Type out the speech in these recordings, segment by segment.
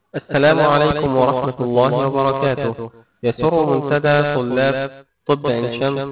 السلام عليكم ورحمة الله وبركاته يسر منتدى طلاب طب عين شمس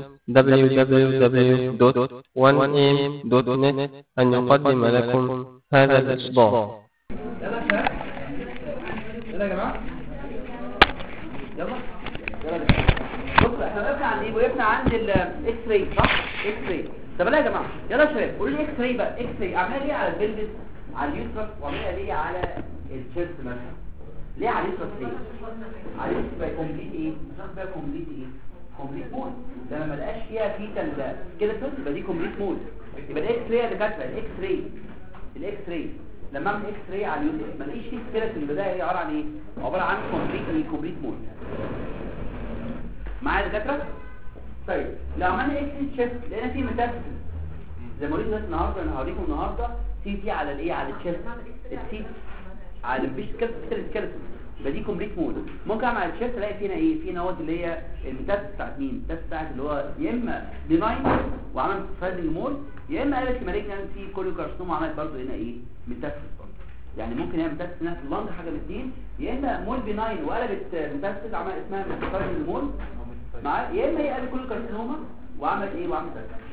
www.1am.net أن يقدم لكم هذا الإصدار يلا يا شباب يلا يا جماعه يلا يلا يا جماعه بص احنا وقفنا عند ايه وقفنا عند الاكس راي صح اكس راي طب لا يا جماعه يلا يا شباب قولوا لي اكس راي بقى اكس راي اعملها ليه على البلبس على اليوترس واعملها ليه على الشيست مثلا ليه على اليوترس ليه على اليوترس بقى كومبليت ايه عشان بقى كومبليت ايه كومبليت مود لما ما لقاش فيها فيتال سكيلتون يبقى دي كومبليت مود يبقى الاكس راي يا دكاتره الاكس راي الاكس راي لما اعمل اكس راي على اليوتيوب ما الاقيش فيه سكيلتون يبقى ده هي عباره عن ايه عباره عن كومبليت ايه كومبليت مود معايا يا دكاتره طيب لو عملنا اكس راي تشيست لقينا فيه ميتاستاسيس زي ما قلت النهارده انا هوريكم النهارده سي تي على الايه على التشيست السي على مفيش سكيلتون يبقى دي كومبليت مود ممكن اعمل على التشيست الاقي فينا ايه في نواد اللي هي الميتاستاسيس بتاعت مين الميتاستاسيس بتاعت اللي هو يا اما ديناين وعمل فايدنج مول يا اما قالت مالجنسي كوليوكارسنوم وعملت برضه هنا ايه ميتاستاسيس يعني ممكن يعمل ميتاستاسيس هنا في اللنج حاجه من الاثنين يا اما مول بيناين وقلبت ميتاستاسيس عملت اسمها ميتاستاسيس مول معاه يا اما هي قلبت كوليوكارسنوما وعملت ايه وعملت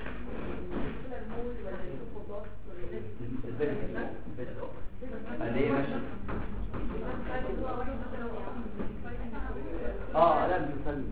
ليه ماشي اه لا مش مستني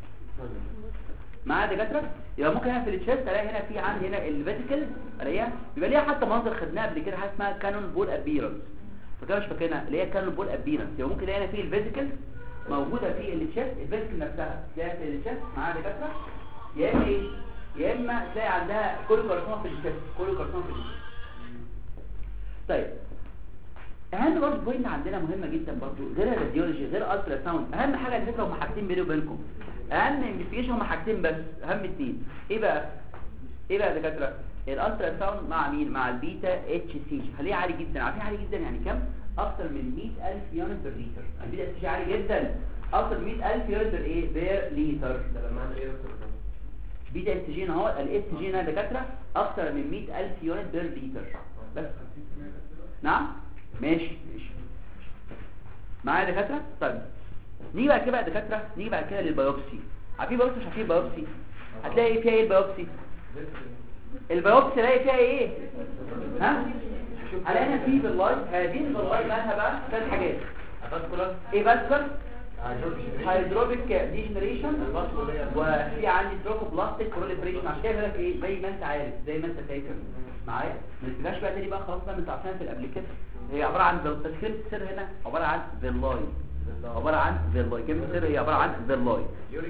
معايا دكاتره يبقى ممكن هنا في التشيست الاقي هنا في عندي هنا الفيزيكال الاقيها بيبقى ليها حتى منظر خدناها قبل كده حاجه اسمها كانون بول ابيرنس فكده مش فاكرينها اللي هي كانون بول ابيرنس يبقى ممكن الاقي هنا في الفيزيكال موجوده في التشيست الفيزيكال نفسها تلاقيها في التشيست معايا دكاتره يا اما ايه يا اما تلاقي عندها كولوكارسوما في التشيست كولوكارسوما في التشيست طيب اهم برضه بوينت عندنا مهمه جدا برضه غير الراديولوجي غير الترا ساوند اهم حاجه على فكره هم حاجتين بيني وبينكم اهم انفستيجيشن هم حاجتين بس اهم اثنين ايه بقى ايه بقى يا دكاتره الالترا ساوند مع مين مع البيتا اتش سي خليه عالي جدا عارفين عالي جدا يعني كام اكتر من 100000 يونت بير لتر البيتا اتش سي عالي جدا اكتر من 100000 يونت بير ايه بير لتر ده لما اعمل ايه بيتا اتش جي اهو الاس جي هنا يا دكاتره اكتر من 100000 يونت بير لتر بس نعم ماشي ماشي معايا يا دكاتره طيب نيجي بعد كده بقى يا دكاتره نيجي بعد كده للبيوبسي عارفين بايوبسي مش عارفين بايوبسي هتلاقي فيها ايه البيوبسي البيوبسي تلاقي فيها ايه ها هلاقي هنا في باللايت هذه الباللايت مالها بقى ثلاث حاجات ايه باسكر هيدروبيك ديجنريشن وفي عندي تروفوبلاستيك بروليفريشن عشان كده لك ايه زي ما انت عارف زي ما انت فاكر معايا ما تبقاش بقى تاني بقى خلاص بقى انت عارفين في الابلكيشن هي عباره عن تسكيل السر هنا عباره عن فيلاي عباره عن فيلاي كلمه السر هي عباره عن فيلاي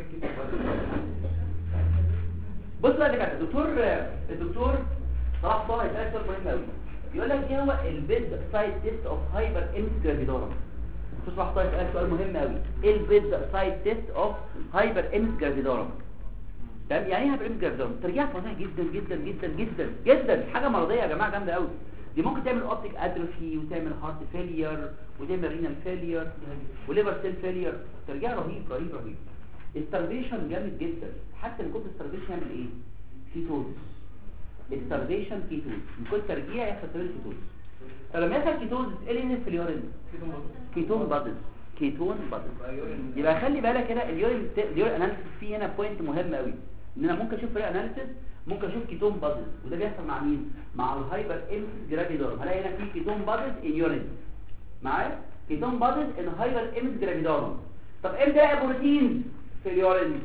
بص بقى يا الدكتور الدكتور صلاح طه هيسالك سؤال مهم قوي يقول لك ايه هو البيد سايد تيست اوف هايبر امس جرافيدورم دكتور صلاح طه هيسالك سؤال مهم قوي ايه البيد سايد تيست اوف هايبر امس جرافيدورم تمام يعني ايه هايبر امس جرافيدورم ترجيع فظيع جدا جدا جدا جدا جدا حاجه مرضيه يا جماعه جامده قوي دي ممكن تعمل اوبتيك اتروفي وتعمل هارت فيلير وتعمل رينال فيلير وليفر سيل فيلير ترجيع رهيب رهيب رهيب الستارفيشن جامد جدا حتى ان كنت الستارفيشن يعمل ايه كيتوز الستارفيشن كيتوز من كل ترجيع يحصل تعمل كيتوز فلما يحصل كيتوز ايه اللي ينزل في اليورين كيتون بادز كيتون بادز يبقى خلي بالك هنا اليورين اليورين اناليسيس فيه هنا بوينت مهم قوي ان انا ممكن اشوف فريق اناليسيس ممكن اشوف كيتون بادز وده بيحصل مع مين مع الهايبر امس جرافيدورم هلاقي هنا في كيتون بادز ان يورين معايا كيتون بادز ان هايبر امس جرافيدورم طب امتى الاقي بروتين في اليورين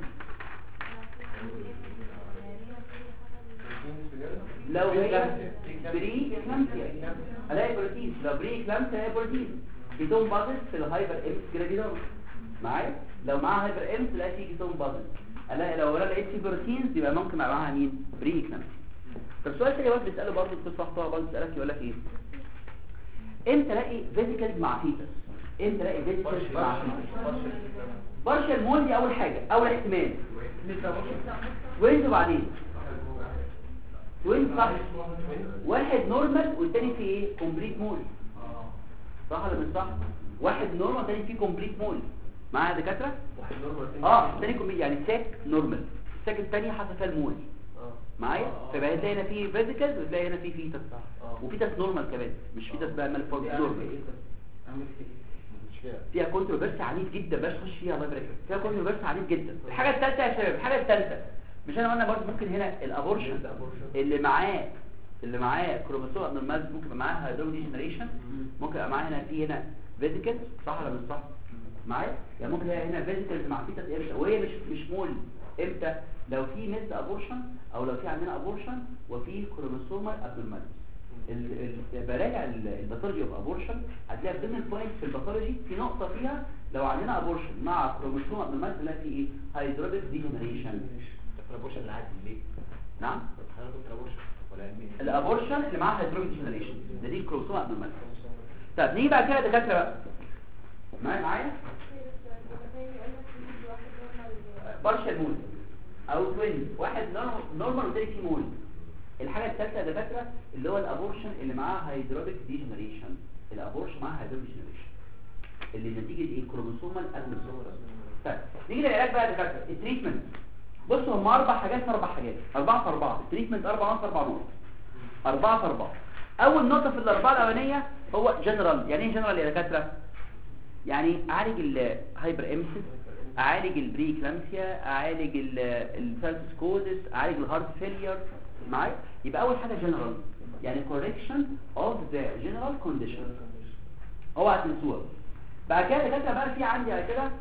لو هي بري كلامسيا الاقي بروتين لو بري كلامسيا الاقي بروتين كيتون بادز في الهايبر امس جرافيدورم معايا لو معاها هايبر امس الاقي في كيتون بادز الاقي لو انا لقيت في بروتينز يبقى ممكن معاها مين بري كلامسيا طب السؤال تاني برضه بيساله برضه الدكتور صح طبعا برضه بيسالك يقول لك ايه امتى الاقي فيزيكال مع فيتس امتى الاقي فيزيكال مع فيتس بارشل مول دي اول حاجه اول احتمال وين وبعدين وين صح واحد نورمال والتاني فيه ايه كومبليت مول صح ولا مش صح واحد نورمال والتاني فيه كومبليت مول معايا دكاتره واحد نورمال اه التاني كومبليت يعني ساك نورمال الساك التاني حصل فيها المول معايا فبقى هتلاقي هنا في فيزيكال وتلاقي هنا في فيتس وفيتس نورمال كمان مش فيتس بقى مال فورم نورمال فيها كونتروفيرسي عنيف جدا باش تخش فيها الله يبارك فيك فيها كونتروفيرسي عنيف جدا الحاجه الثالثه يا شباب الحاجه الثالثه مش انا قلنا برضه ممكن هنا الابورشن اللي معاه اللي معاه كروموسوم ابنورمال ممكن يبقى معاه هيدروم ديجنريشن ممكن يبقى معاه هنا في هنا فيزيكال صح ولا مش صح معايا يعني ممكن هي هنا فيزيكال مع فيتس امتى وهي مش مش مول امتى لو في ميس ابورشن او لو في عندنا ابورشن وفي كروموسومال ابنورمال براجع الباثولوجي اوف ابورشن هتلاقي ضمن البوينت في الباثولوجي في نقطه فيها لو عندنا ابورشن مع كروموسوم ابنورمال تلاقي في ايه هيدروبيك ديجنريشن الابورشن العادي ليه؟ نعم حضرتك الابورشن ولا علمي؟ الابورشن اللي معاها هيدروبيك ديجنريشن ده دي كروموسوم ابنورمال طب نيجي بعد كده دكاتره بقى معايا معايا بارشال مول او توين واحد نورمال والتاني فيه مول الحاجه الثالثه يا دكاتره اللي هو الابورشن اللي معاه هيدروبيك ديجنريشن الابورشن معاه هيدروبيك ديجنريشن اللي نتيجه ايه كروموسومال ابنورمال طيب نيجي للعلاج بقى يا دكاتره التريتمنت بصوا هم اربع حاجات في اربع حاجات اربعه في اربعه التريتمنت اربع نقط اربع نقط اربعه في اربعه اول نقطه في الاربعه الاولانيه هو جنرال يعني ايه جنرال يا دكاتره يعني اعالج الهايبر امسيس اعالج البري كلامسيا اعالج الفالسكوزس اعالج الهارت فيلير معايا يبقى اول حاجه جنرال يعني correction of the general condition اوعى تنسوها بعد كده دكاتره بقى في عندي على كده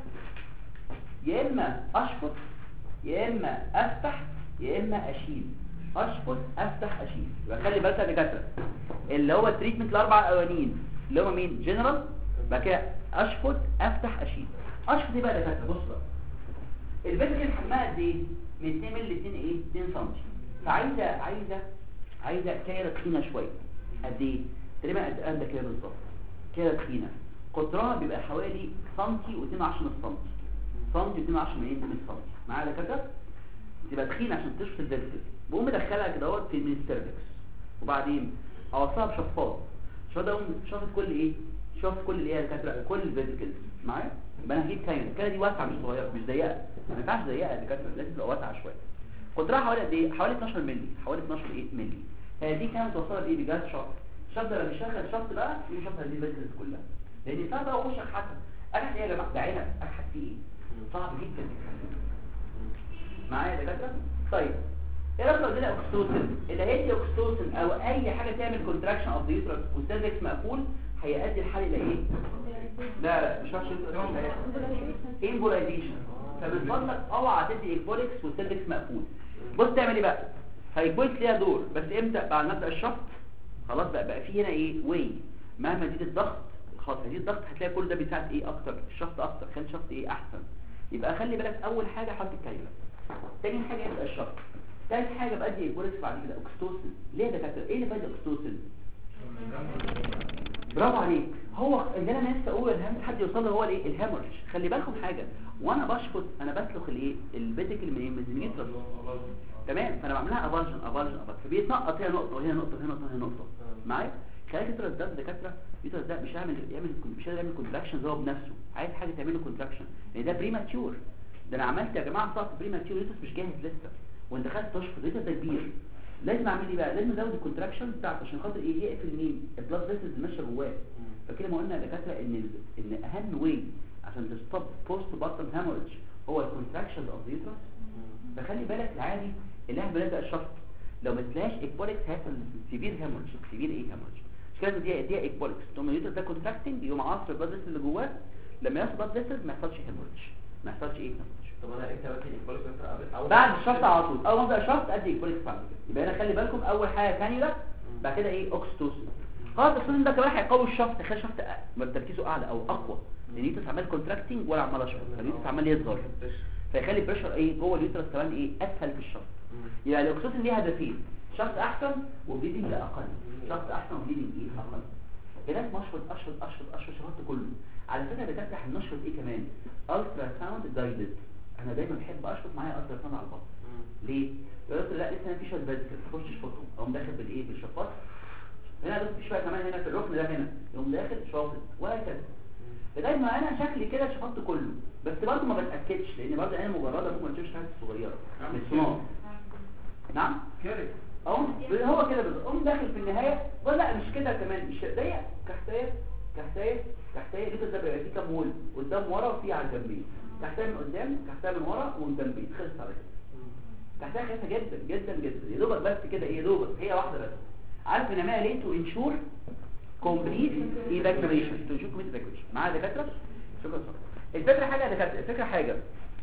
يا اما اشفط يا اما افتح يا اما اشيل اشفط افتح اشيل يبقى خلي بالك يا دكاتره اللي هو التريتمنت الاربع الاولانيين اللي هم مين جنرال بعد كده اشفط افتح اشيل اشفط ايه بقى يا دكاتره بص بقى البنت اللي حجمها قد ايه من 2 مللي ل 2 ايه 2 سم فعايزه عايزه عايزه كايره تخينه شويه قد ايه تقريبا قد قد كده بالظبط كده تخينه قطرها بيبقى حوالي سنتي و2 10 من سنتي سنتي و2 10 من ايه من سنتي معايا يا دكاتره تبقى تخينه عشان تشفط الفيرتيكال بقوم مدخلها كده اهوت في من السيرفكس وبعدين اوصلها بشفاط الشفاط ده اقوم شافط كل ايه شافط كل الايه يا دكاتره كل الفيرتيكلز معايا يبقى انا هجيب كاينه الكاينه دي واسعه مش صغيره مش ضيقه ما ينفعش ضيقه يا دكاتره لازم تبقى واسعه شويه قطرها حوالي قد ايه حوالي 12 مللي حوالي 12 ايه مللي هي دي كانت متوصله بايه بجهاز شفط الشفط ده لما يشغل الشفط بقى يقوم شفط هذه الفيرتيكلز كلها لان صعب بقى اخش اكحتها اكحت ايه يا جماعه ده عنب اكحت فيه ايه صعب جدا معايا يا دكاتره طيب ايه رايك لو ادينا اوكستوسن اللي هيدي اوكستوسن او اي حاجه تعمل كونتراكشن اوف ذا يوترس والسيرفكس مقفول هيؤدي الحل الى ايه لا لا مش عارف امبولايزيشن فمن فضلك اوعى تدي ايكبوليكس والسيرفكس مقفول بص تعمل ايه بقى هيكبوليكس ليها دور بس امتى بعد ما ابدا الشفط خلاص بقى بقى في هنا ايه واي مهما زيد الضغط خلاص هيزيد الضغط هتلاقي كل ده بيساعد ايه اكتر الشفط اكتر خلي الشفط ايه احسن يبقى خلي بالك اول حاجه حط الكايله تاني حاجه يبقى الشفط ثالث حاجه بدي ايكبوليكس بعد كده اوكستوسن ليه ده كده ايه اللي بدي اوكستوسن برافو عليك هو اللي انا لسه اقول الهم حد يوصل له هو الايه الهيموريج خلي بالكم حاجه وانا بشفط انا بسلخ الايه البيتيكل من من الميترس تمام فانا بعملها افالجن افالجن افالجن فبيتنقط هنا نقطه وهنا نقطه وهنا نقطه وهنا نقطه معايا خلي يترس ده دكاتره يترس ده مش هيعمل يعمل مش هيعمل كونتراكشن هو بنفسه عايز حاجه تعمل له كونتراكشن لان ده بريماتيور ده انا عملت يا جماعه صح بريماتيور يترس مش جاهز لسه وانت خدت تشفط يترس ده كبير لازم اعمل ايه بقى لازم ازود الكونتراكشن بتاعته عشان خاطر ايه يقفل مين البلاد فيسلز اللي ماشيه جواه فكده ما قلنا يا دكاتره ان ان اهم واي عشان تستوب بوست بارتم هامورج هو الكونتراكشن اوف ذا يوترس فخلي بالك العادي اللي احنا بنبدا الشفط لو ما تلاقيش اكبوليكس هيحصل سيفير هامورج سيفير ايه هامورج مش كده دي دي اكبوليكس ثم اليوترس ده كونتراكتنج يقوم عصر البلاد فيسلز اللي جواه لما يحصل بلاد فيسلز ما يحصلش هامورج ما يحصلش ايه هامورج طب انا امتى بدي البوليس قبل بعد الشفط على طول اول ما ابدا الشفط ادي اكبوليكس بعد كده يبقى انا خلي بالكم اول حاجه كانيولا بعد كده ايه اوكستوسين خلاص السن ده كمان هيقوي الشفط يخلي الشفط أ- تركيزه اعلى او اقوى لان اليوترس عمال كونتراكتنج ولا عمال اشفط فاليوترس عمال يصغر فيخلي البريشر ايه جوه اليوترس كمان ايه اسهل في الشفط يبقى الاكسوسين ليه هدفين شفط احسن وبليدنج اقل شفط احسن وبليدنج ايه اقل هناك مشفط اشفط اشفط اشفط شفطت كله على فكره بتفتح النشفط ايه كمان الترا ساوند جايدد انا دايما بحب اشفط معايا الترا ساوند على البطن ليه يقول لك لا لسه في شويه فيزيكال تخش تشفطهم اقوم داخل بالايه بالشفاط هنا بس في شويه كمان هنا في الركن ده هنا يقوم داخل شافط وهكذا لغايه ما انا شكلي كده شفطت كله بس برضه ما بتاكدش لان برضه انا مجرده ممكن ما تشوفش حاجه صغيره من الصناعه نعم كده اقوم هو كده بالظبط اقوم داخل في النهايه ولا لا مش كده كمان مش ضيق كحتايه كحتايه كحتايه اليوترس ده بيبقى فيه كام وول قدام ورا وفي على الجنبين كحتايه من قدام كحتايه من ورا ومن جنبين خلص على كده كحتايه خفيفه جدا جدا جدا يا دوبك بس كده ايه يا دوبك هي واحده بس عارف ان ما ليه تو انشور كومبليت ايفاكيويشن تو انشور كومبليت ايفاكيويشن معايا دكاتره شكرا شكرا الفكره حاجه يا دكاتره الفكره حاجه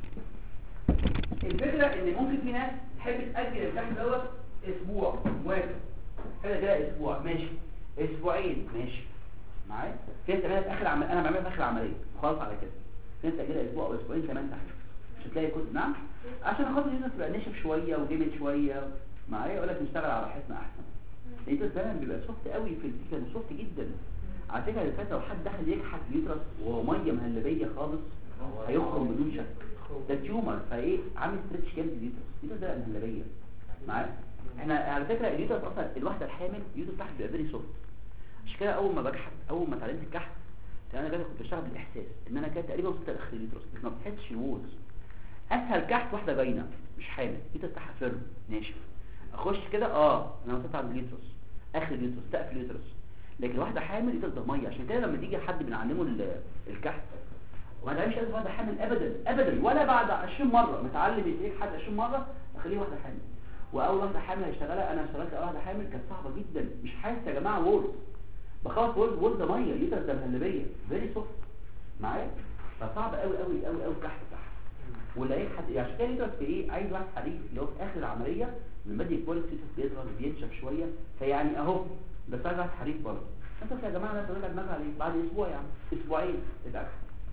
الفكره ان ممكن في ناس تحب تاجل الكحك دوت اسبوع موافق كده كده اسبوع ماشي اسبوعين ماشي معايا في ناس تعملها في اخر عمل انا بعملها في اخر العمليه خلاص على كده في ناس تاجلها اسبوع او اسبوعين كمان تحت مش هتلاقي كل نعم عشان خاطر الناس تبقى ناشف شويه وجامد شويه معايا يقول لك نشتغل على راحتنا احسن انت دايما بيبقى سوفت قوي في الفكره سوفت جدا على فكره اللي فات لو حد دخل يكحت يترس وهو ميه مهلبيه خالص هيخرج بدون شك ده تيومر فايه عامل ستريتش جامد لليوترس اليوترس ده مهلبيه معايا احنا على فكره اليوترس اصلا الواحده الحامل اليوترس تحت بيبقى فيري سوفت عشان كده اول ما بكحت اول ما اتعلمت الكحت انا كده كنت بشتغل بالاحساس ان انا كده تقريبا وصلت لاخر اليوترس بس ما بتحسش الوولز اسهل كحت واحده باينه مش حامل اليوترس بتاعها فيرم ناشف اخش كده اه انا وصلت عند اليوترس اخر اليوترس سقف اليوترس لكن واحده حامل اليوترس ده ميه عشان كده لما تيجي حد بنعلمه ال- الكحت وما تعملش قد واحده حامل ابدا ابدا ولا بعد 20 مره متعلم يديك حد 20 مره اخليه واحده حامل واول واحده حامل هشتغلها انا اشتغلت اول واحده حامل كانت صعبه جدا مش حاسس يا جماعه وورد بخاف وورد وورد ده ميه يوترس ده مهلبيه فيري سوفت معايا فصعب قوي قوي قوي قوي الكحت بتاعها واللي اي حد عشان كده يدرس في ايه عايز واحد حريف اللي هو في اخر العمليه لما بدي الكواليتي بيظهر بينشف شويه فيعني اهو بس عايز واحد حريف برضه انت يا جماعه ده طلع دماغ عليه بعد اسبوع يعني اسبوعين تبقى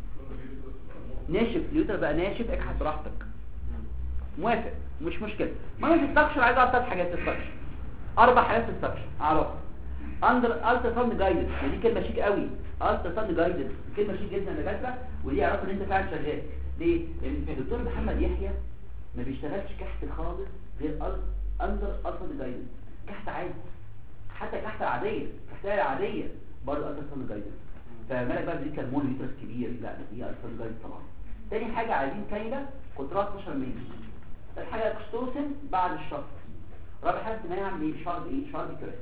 ناشف اليوتر بقى ناشف اكحت براحتك موافق مش مشكله ما انا في السكشن عايز اعرف ثلاث حاجات في السكشن اربع حاجات في السكشن اعرفها اندر الترا ساوند جايدد دي كلمه شيك قوي الترا ساوند جايدد كلمه شيك جدا يا دكاتره ودي يعرفوا ان انت فعلا شغال ليه لان الدكتور محمد يحيى ما بيشتغلش كحت خالص غير اندر الترا ساوند جايدد كحت عادي حتى الكحته العاديه الكحته العاديه برضه الترا ساوند جايدد فمالك بقى دي كالمون يوترس كبير لا ده دي الترا ساوند جايدد طبعا تاني حاجه عايزين كاينه قطرات 12 مللي تالت حاجه اكستوسن بعد الشفط رابع حاجه ان انا اعمل ايه شارب ايه شارب كريت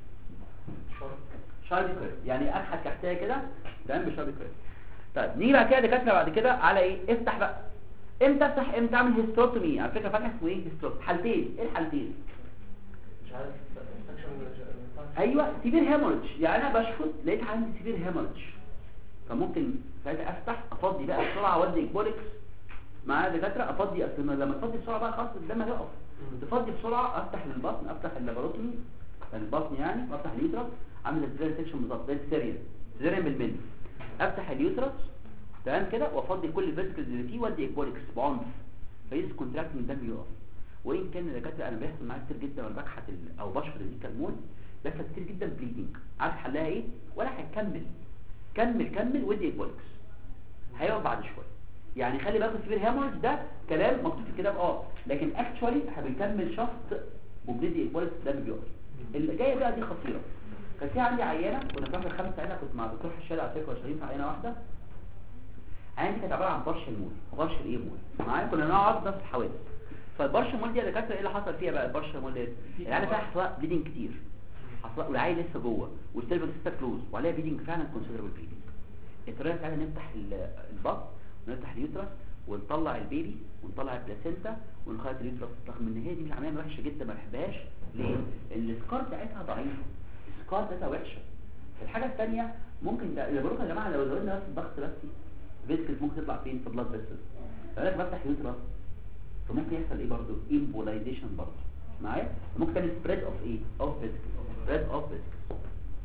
شارب كريت يعني اكحت كحتايه كده تمام بشارب كريت طيب نيجي بقى كده دكاتره بعد كده على ايه افتح بقى امتى افتح امتى اعمل هيستوتومي على فكره فتح اسمه ايه هيستوت حالتين ايه الحالتين مش عارف سكشن ايوه سيفير هيموريدج يعني انا بشفط لقيت عندي سيفير هيموريدج فممكن ساعتها افتح افضي بقى بسرعه وادي اكبولكس معايا دكاتره افضي اصل لما تفضي بسرعه بقى خلاص الدم هيقف تفضي بسرعه افتح للبطن افتح اللاباروتومي البطن يعني وافتح اليوترس عامل ازاي سيكشن بالظبط زي السيريال سيريال بالملي افتح اليوترس تمام كده وافضي كل الفيسكلز اللي فيه وادي اكبولكس بعنف فيس كونتراكت من الدم يقف وان كان الدكاتره انا بيحصل معايا كتير جدا وانا بكحت ال- او بشفط الكلمون بيحصل كتير جدا بليدنج عارف حلها ايه ولا هتكمل كمل كمل ودي اكبولكس هيقف بعد شويه يعني خلي بالك السيفير هيموريج ده كلام مكتوب في الكتاب اه لكن اكشوالي هنكمل شفط وبندي اكبولكس ده بيقف اللي جايه بقى دي خطيره كان في عندي عيانه كنا في واحده خمس ساعتها كنت مع دكتور حشاد على فكره شغالين في عيانه واحده عيانه دي كانت عباره عن برش المول برش الايه مول معايا كنا نقعد نفس الحوادث فالبرش المول دي يا دكاتره ايه اللي حصل فيها بقى البرش المول دي العيانه فيها حصل بليدنج كتير حصل والعيل لسه جوه والسيرفكس لسه كلوز وعليها بليدنج فعلا كونسيدربل بليدنج الطريقه بتاعتنا نفتح ال- البطن ونفتح اليوترس ونطلع البيبي ونطلع البلاسينتا ونخيط اليوترس رغم ان هي دي من العمليه وحشه جدا ما بحبهاش ليه السكار بتاعتها ضعيفه السكار بتاعتها وحشه الحاجه الثانيه ممكن ده اللي بقول لكم يا جماعه لو زودنا بس الضغط بس فيسكس ممكن تطلع فين في بلاد فيسل فانا بفتح يوترس فممكن يحصل ايه برضه امبولايزيشن برضه معايا ممكن تعمل سبريد اوف ايه اوف فيسكس سبريد اوف فيسكس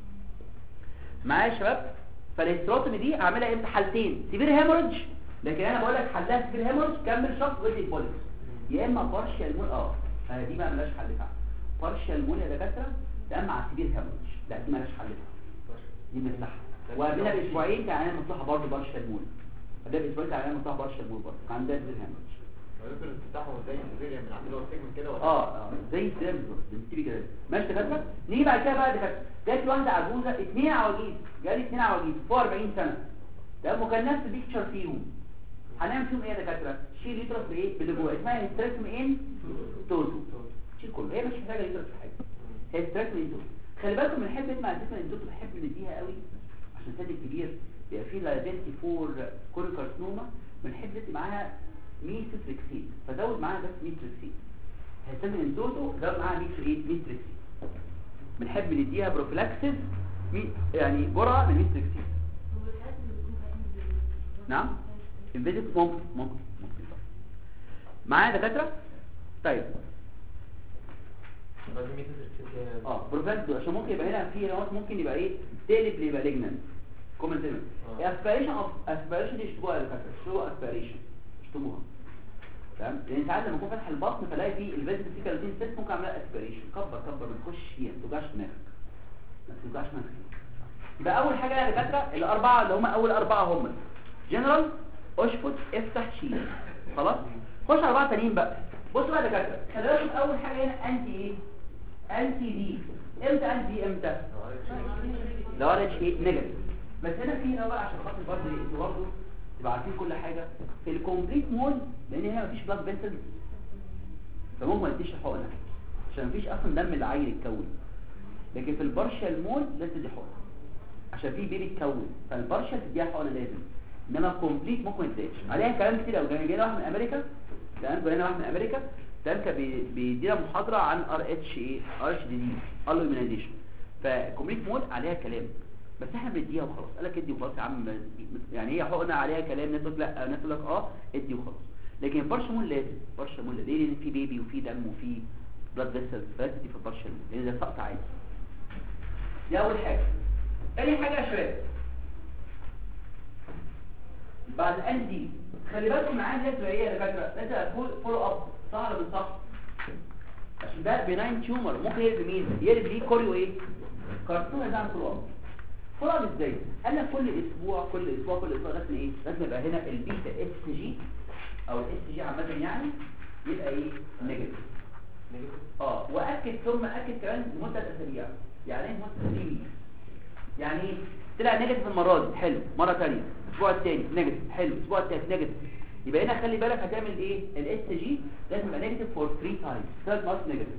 معايا يا شباب فالهيستروتومي دي اعملها امتى حالتين سيفير هيموريدج لكن انا بقول لك حلها سيفير هيموريدج كمل شخص ودي بوليكس يا اما بارشال مول اه آه، دي بقى ملهاش حل فعلا بارشال مول يا دكاتره ده مع سيفير هيموريدج لا دي ملهاش حل فعلا دي بنفتحها وقبلها باسبوعين كان عندنا مفتوحه برضه بارشال مول قبلها باسبوعين كان عندنا مفتوحه بارشال مول برضه كان عندنا سيفير هيموريدج ممكن تفتحه زي الفيريا من عندنا السيجمنت كده ولا اه اه زي السيرم بالظبط بنتيجي كده ماشي دكاتره نيجي بعد كده بقى دكاتره جات لي واحده عجوزه اثنين عواجيز جالي اثنين عواجيز فوق 40 سنه ده وكان نفس بيكتشر فيهم هنعمل فيهم ايه يا دكاتره شيل يترس بايه باللي جوه اسمها هيستريكتوم ان توتو شيل كله هي مش محتاجه يترس في حاجه هيستريكتوم ان توتو خلي بالكم من الحته اسمها اساسا ان توتو بحب نديها قوي عشان الثدي الكبير بيبقى فيه لايبيلتي فور كوريكارسنوما بنحب ندي معاها ميثوتريكسين فزود معاها بس ميثوتريكسين هيستخدم اندوتو زود معاها ميثو ايه ميثوتريكسين بنحب نديها بروفيلاكسيس مي- يعني جرعه من ميثوتريكسين نعم الفيزيت ممكن ممكن ممكن طبعا معايا دكاتره طيب لازم يتسرق اه بروفيلاكسيس عشان ممكن يبقى هنا في نوات ممكن يبقى ايه تقلب ليبقى ليجنان كومنت آه. اسبيريشن اوف اسبيريشن دي اشتبوها يا دكاتره اشتبوها اسبيريشن اشتبوها تمام لان ساعات لما اكون فاتح البطن فلاقي فيه الفيزيت في كالوتين ست ممكن اعملها اسبيريشن كبر كبر ما تخش فيها ما توجعش دماغك ما توجعش دماغك يبقى اول حاجه يا دكاتره الاربعه اللي هم اول اربعه هم جنرال اشفط افتح شيل خلاص خش على اربعه تانيين بقى بصوا بقى يا دكاتره خلي بالكم اول حاجه هنا انتي ايه انتي دي امتى انتي دي امتى لو ار اتش ايه نيجاتيف بس هنا في هنا بقى عشان خاطر برضه ايه انتوا برضه تبقى عارفين كل حاجه في الكومبليت مول لان هنا مفيش بلاد فيسل فممكن ما تديش حقنه عشان مفيش اصلا دم العيل يتكون لكن في البارشال مول لازم تدي حقنه عشان في بيبي يتكون فالبارشال تديها حقنه لازم انما الكومبليت ممكن ما تديش عليها كلام كتير قوي جاي واحد من امريكا تمام جاي واحد من امريكا تمام كان بي- بيدينا محاضره عن ار اتش ايه ار اتش دي دي الومينايزيشن فالكومبليت مول عليها كلام بس احنا بنديها وخلاص قال لك ادي وخلاص يا عم يعني هي حقنه عليها كلام ناس تقول لك لا ناس تقول لك اه ادي وخلاص لكن البارشال مول لازم بارشال مول ليه لان في بيبي وفي دم وفي بلاد فيسلز فلازم تدي في البارشال مول لان ده سقط عادي دي اول حاجه تاني حاجه يا شباب بعد الان دي خلي بالكم معايا لازم ايه يا دكاتره لازم فولو اب صح ولا مش صح عشان ده بناين تيومر ممكن يقلب مين يقلب ليه كوريو ايه كارتون ده عن فولو اب فولو اب ازاي قال لك كل اسبوع كل اسبوع كل اسبوع لازم ايه لازم يبقى هنا البيتا اس جي او الاس جي عامه يعني يبقى ايه نيجاتيف اه واكد ثم اكد كمان لمده اسابيع يعني ايه مده اسابيع يعني ايه طلع نيجاتيف المره دي حلو مره ثانيه الاسبوع الثاني نيجاتيف حلو الاسبوع الثالث نيجاتيف يبقى هنا خلي بالك هتعمل ايه الاس جي لازم يبقى نيجاتيف فور 3 تايمز ثلاث مرات نيجاتيف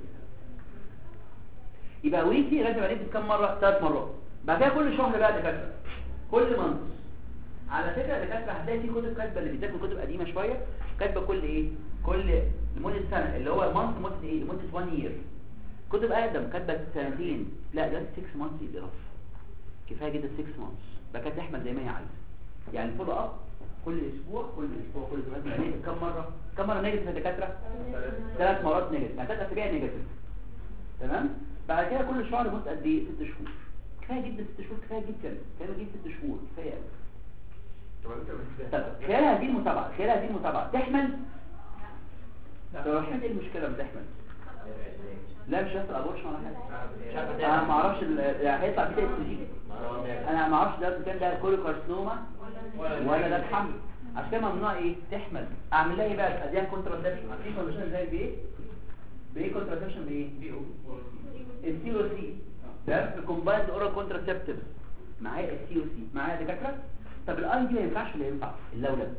يبقى ويكلي لازم يبقى نيجاتيف كام مره ثلاث مرات بعد كده كل شهر بقى دكاتره كل مانث على فكره يا دكاتره هتلاقي في كتب كاتبه اللي بيذاكروا كتب قديمه شويه كاتبه كل ايه كل لمده سنه اللي هو مانث لمده ايه لمده 1 يير كتب اقدم كاتبه سنتين لا ده 6 مانث يدرس كفايه جدا 6 مانثs بقى كانت تحمل زي ما هي عايزه يعني فولو اب كل اسبوع كل اسبوع كل اسبوع يعني كم مره كم مره نيجاتيف يا دكاتره ثلاث مرات نيجاتيف يعني ثلاث اسابيع نيجاتيف تمام بعد كده كل شهر مده قد ايه 6 شهور كفايه جدا 6 شهور كفايه جدا كفايه جدا 6 شهور كفايه قوي طب انت مش طب خلال هذه المتابعه خلال هذه المتابعه تحمل لو الحمل ايه المشكله بتحمل لا مش هيحصل ابورشن ولا حاجه انا ما اعرفش ال- يعني هيطلع فيه اس جي انا ما اعرفش ده كان ده كوليكارسنوما ولا ده الحمل عشان كده ممنوع ايه تحمل اعمل لها ايه بقى اديها كونتراسبشن عارفين كونتراسبشن زي بايه بايه كونتراسبشن بايه السي او سي ده الكومبايند اورال كونتراسبتيف معايا السي او سي معايا دكاتره طب الاي دي ما ينفعش ولا ينفع اللولب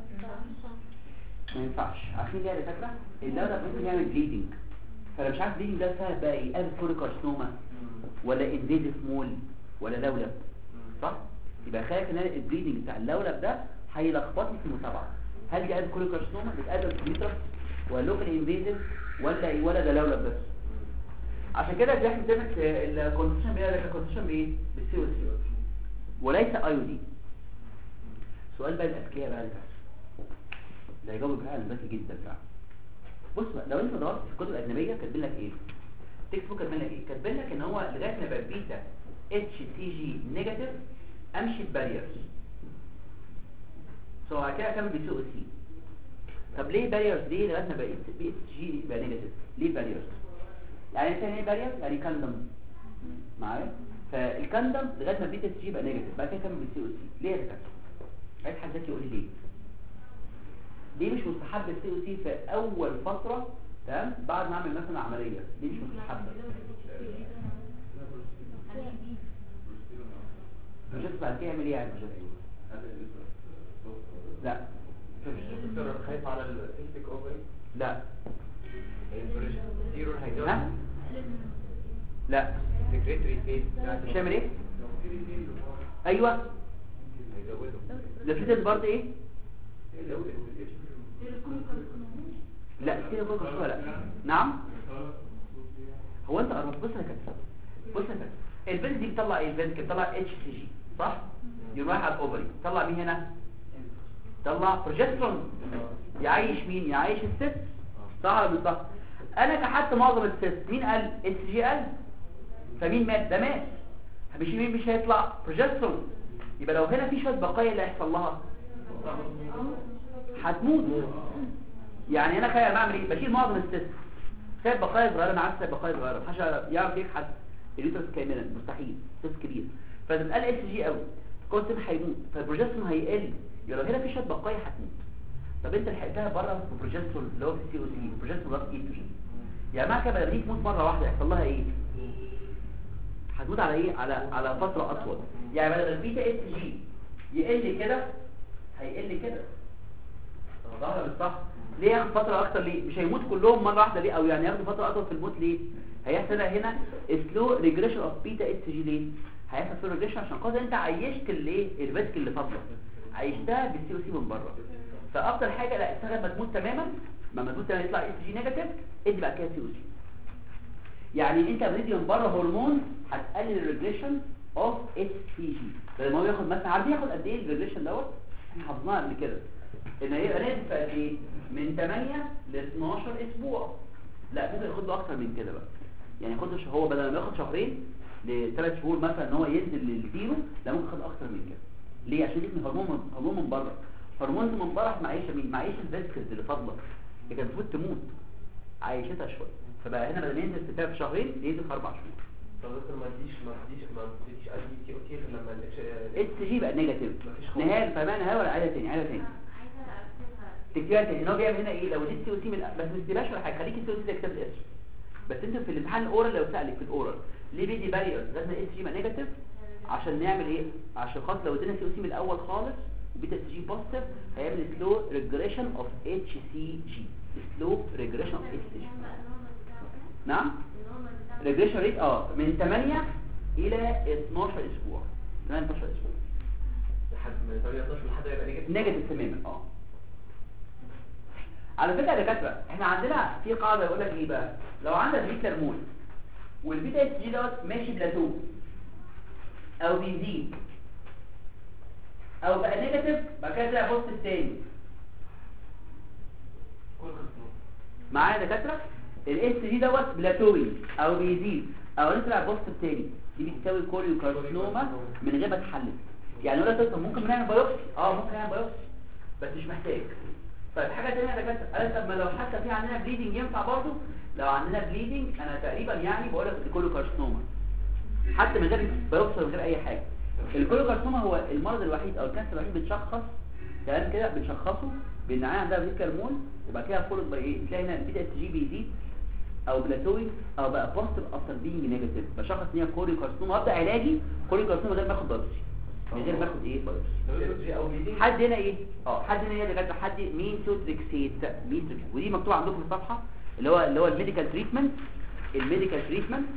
ما ينفعش عارفين ليه يا دكاتره اللولب ممكن يعمل بليدنج فانا مش عارف بليدنج ده سبب بقى ايه قلب كوليكارسنوما ولا انفيزيف مول ولا لولب صح يبقى خايف ان أنا البليدنج بتاع اللولب ده هيلخبطني في المتابعه هل دي قلب كوليكارسنوما بتقدم في ميترس ولا لوكال انفيزيف ولا ايه ولا ده لولب بس عشان كده احنا بنعمل الكونستيشن بيها الكونستيشن بايه بالسي او سي وليس اي دي سؤال بقى الاذكياء بقى اللي ده يجاوب فعلا ذكي جدا فعلا بص بقى لو انت دورت في الكتب الاجنبيه كاتبين لك ايه تكست بوك كاتبين لك ايه كاتبين لك ان هو لغايه ما يبقى بيتا اتش تي جي نيجاتيف امشي بباريرز سو بعد كده اكمل بسي او سي طب ليه باريرز ليه لغايه ما يبقى بي اتش جي يبقى نيجاتيف ليه باريرز يعني مثلا ايه بارير يعني كاندم معايا فالكاندم لغايه ما بيتا اتش جي يبقى نيجاتيف بعد كده اكمل بسي او سي ليه يا دكتور عايز حد ذكي يقول لي ليه ليه مش مستحب السي او سي في اول فتره تمام بعد ما اعمل مثلا عمليه ليه مش مستحب الجسم بعد كده يعمل ايه يعني الجسم لا دكتور انا خايف على السيستيك اوفري لا زيرو الهيدروجين ها لا سكريتري فيس مش هيعمل ايه ايوه هيزودوا لفيت برضه ايه هيزودوا لا كده كل كشوفها لا نعم هو انت قربت بص يا كابتن بص يا كابتن البنت دي بتطلع ايه البنت بتطلع اتش سي جي صح يروح على الاوفري طلع مين هنا طلع بروجسترون يعيش مين يعيش الست صح ولا مش صح انا كحدت معظم الست مين قال اتش جي قال فمين مات ده مات مش مين مش هيطلع بروجسترون يبقى لو هنا في شويه بقايا اللي هيحصل لها هتموت يعني انا خير بعمل ايه بشيل معظم السيست سايب بقايا صغيره انا عارف سايب بقايا صغيره محدش يعرف يبحث اليوترس كاملا مستحيل سيست كبير فلما قال اس جي قوي الكونسيب هيموت فالبروجسترون هيقل يبقى لو هنا في شويه بقايا هتموت طب انت لحقتها بره البروجسترون اللي هو في السي او سي البروجسترون ده ايستروجين يعني معنى كده لما تموت مره واحده يحصل لها ايه هتموت على ايه على على فتره اطول يعني بدل البيتا اس جي يقل كده هيقل كده صح ولا مش صح ليه ياخد فتره اكتر ليه مش هيموت كلهم مره واحده ليه او يعني ياخدوا فتره اطول في الموت ليه هيحصل هنا سلو ريجريشن اوف بيتا اس جي ليه هيحصل سلو ريجريشن عشان خاطر انت عيشت الايه الريسك اللي فاضله عيشتها بالسي او سي من بره فافضل حاجه لا استغل ما تموت تماما ما تموت تماما يطلع اس جي نيجاتيف ادي بعد كده سي او سي يعني انت بتدي من بره هرمون هتقلل الريجريشن اوف اس سي جي لما هو ياخد مثلا عارف ياخد قد ايه الريجريشن دوت احنا حافظناها قبل كده ان هيبقى نازل في قد ايه من 8 ل 12 اسبوع لا ممكن ياخد له اكتر من كده بقى يعني ياخد له ش- هو بدل ما ياخد شهرين لثلاث شهور مثلا ان هو ينزل للزيرو لا ممكن ياخد اكتر من كده ليه عشان يبني هرمون من هرمون من بره هرمون من بره معيشه مين معيشه الفيسكس اللي فاضله اللي كانت المفروض تموت عايشتها شويه فبقى هنا بدل ما ينزل في ثلاث شهرين ينزل في اربع شهور طب دكتور ما تديش ما تديش ما تديش اي تي او تي غير لما الاتش اس جي بقى نيجاتيف مفيش خالص. نهايه فهمان نهايه ولا عاده تاني عاده تاني تكتبها تاني ان هو بيعمل هنا ايه لو دي سي او سي من بس ما تكتبهاش ولا حاجه خليك السي او سي ده كتاب الاسم بس انت في الامتحان الاورال لو سالك في الاورال ليه بيدي بارير لازم اس جي يبقى نيجاتيف عشان نعمل ايه عشان خاطر لو ادينا سي او سي من الاول خالص وبيتا اس جي بوزيتيف هيعمل سلو ريجريشن اوف اتش سي جي سلو ريجريشن اوف اتش سي جي نعم ريجريشن ريت اه من 8 الى 12 اسبوع 18 اسبوع لحد من 18 لحد يبقى نيجاتيف نيجاتيف تماما اه على فكره يا دكاتره احنا عندنا في قاعده يقول لك ايه بقى لو عندك بيتا هرمون والبيتا اس جي دوت ماشي بلاتو او بيزيد او بقى نيجاتيف بعد كده تلاقي بوست التاني كل خصم معايا يا دكاتره الاس جي دوت بلاتوي او بيزيد او يطلع بوست التاني دي بتساوي كوريوكارسينوما من غير ما تحلل يعني ولا تقول ممكن نعمل بايوبسي اه ممكن نعمل بايوبسي بس مش محتاج طيب حاجه ثانيه يا دكاتره قال طب ما لو حتى في عندنا بليدنج ينفع برضه لو عندنا بليدنج انا تقريبا يعني بقول لك الكوريوكارسينوما حتى من غير بايوبسي من غير اي حاجه الكوريوكارسينوما هو المرض الوحيد او الكانسر الوحيد بيتشخص تمام كده بنشخصه بان عيان عندها فيزيكال مول وبعد كده فولد باي ايه تلاقي هنا البيتا اس جي بيزيد او بلاتوي او بقى بوزيتيف افتر بينج نيجاتيف بشخص ان هي كوريو كارسينوما ابدا علاجي كوريو كارسينوما غير ما اخد بايوبسي من غير ما اخد ايه بايوبسي لو جي او بيدي حد هنا ايه اه حد هنا ايه ده حد مين توتريكسيت مين توتريكسيت ودي مكتوب عندكم في الصفحه اللي هو اللي هو الميديكال تريتمنت الميديكال تريتمنت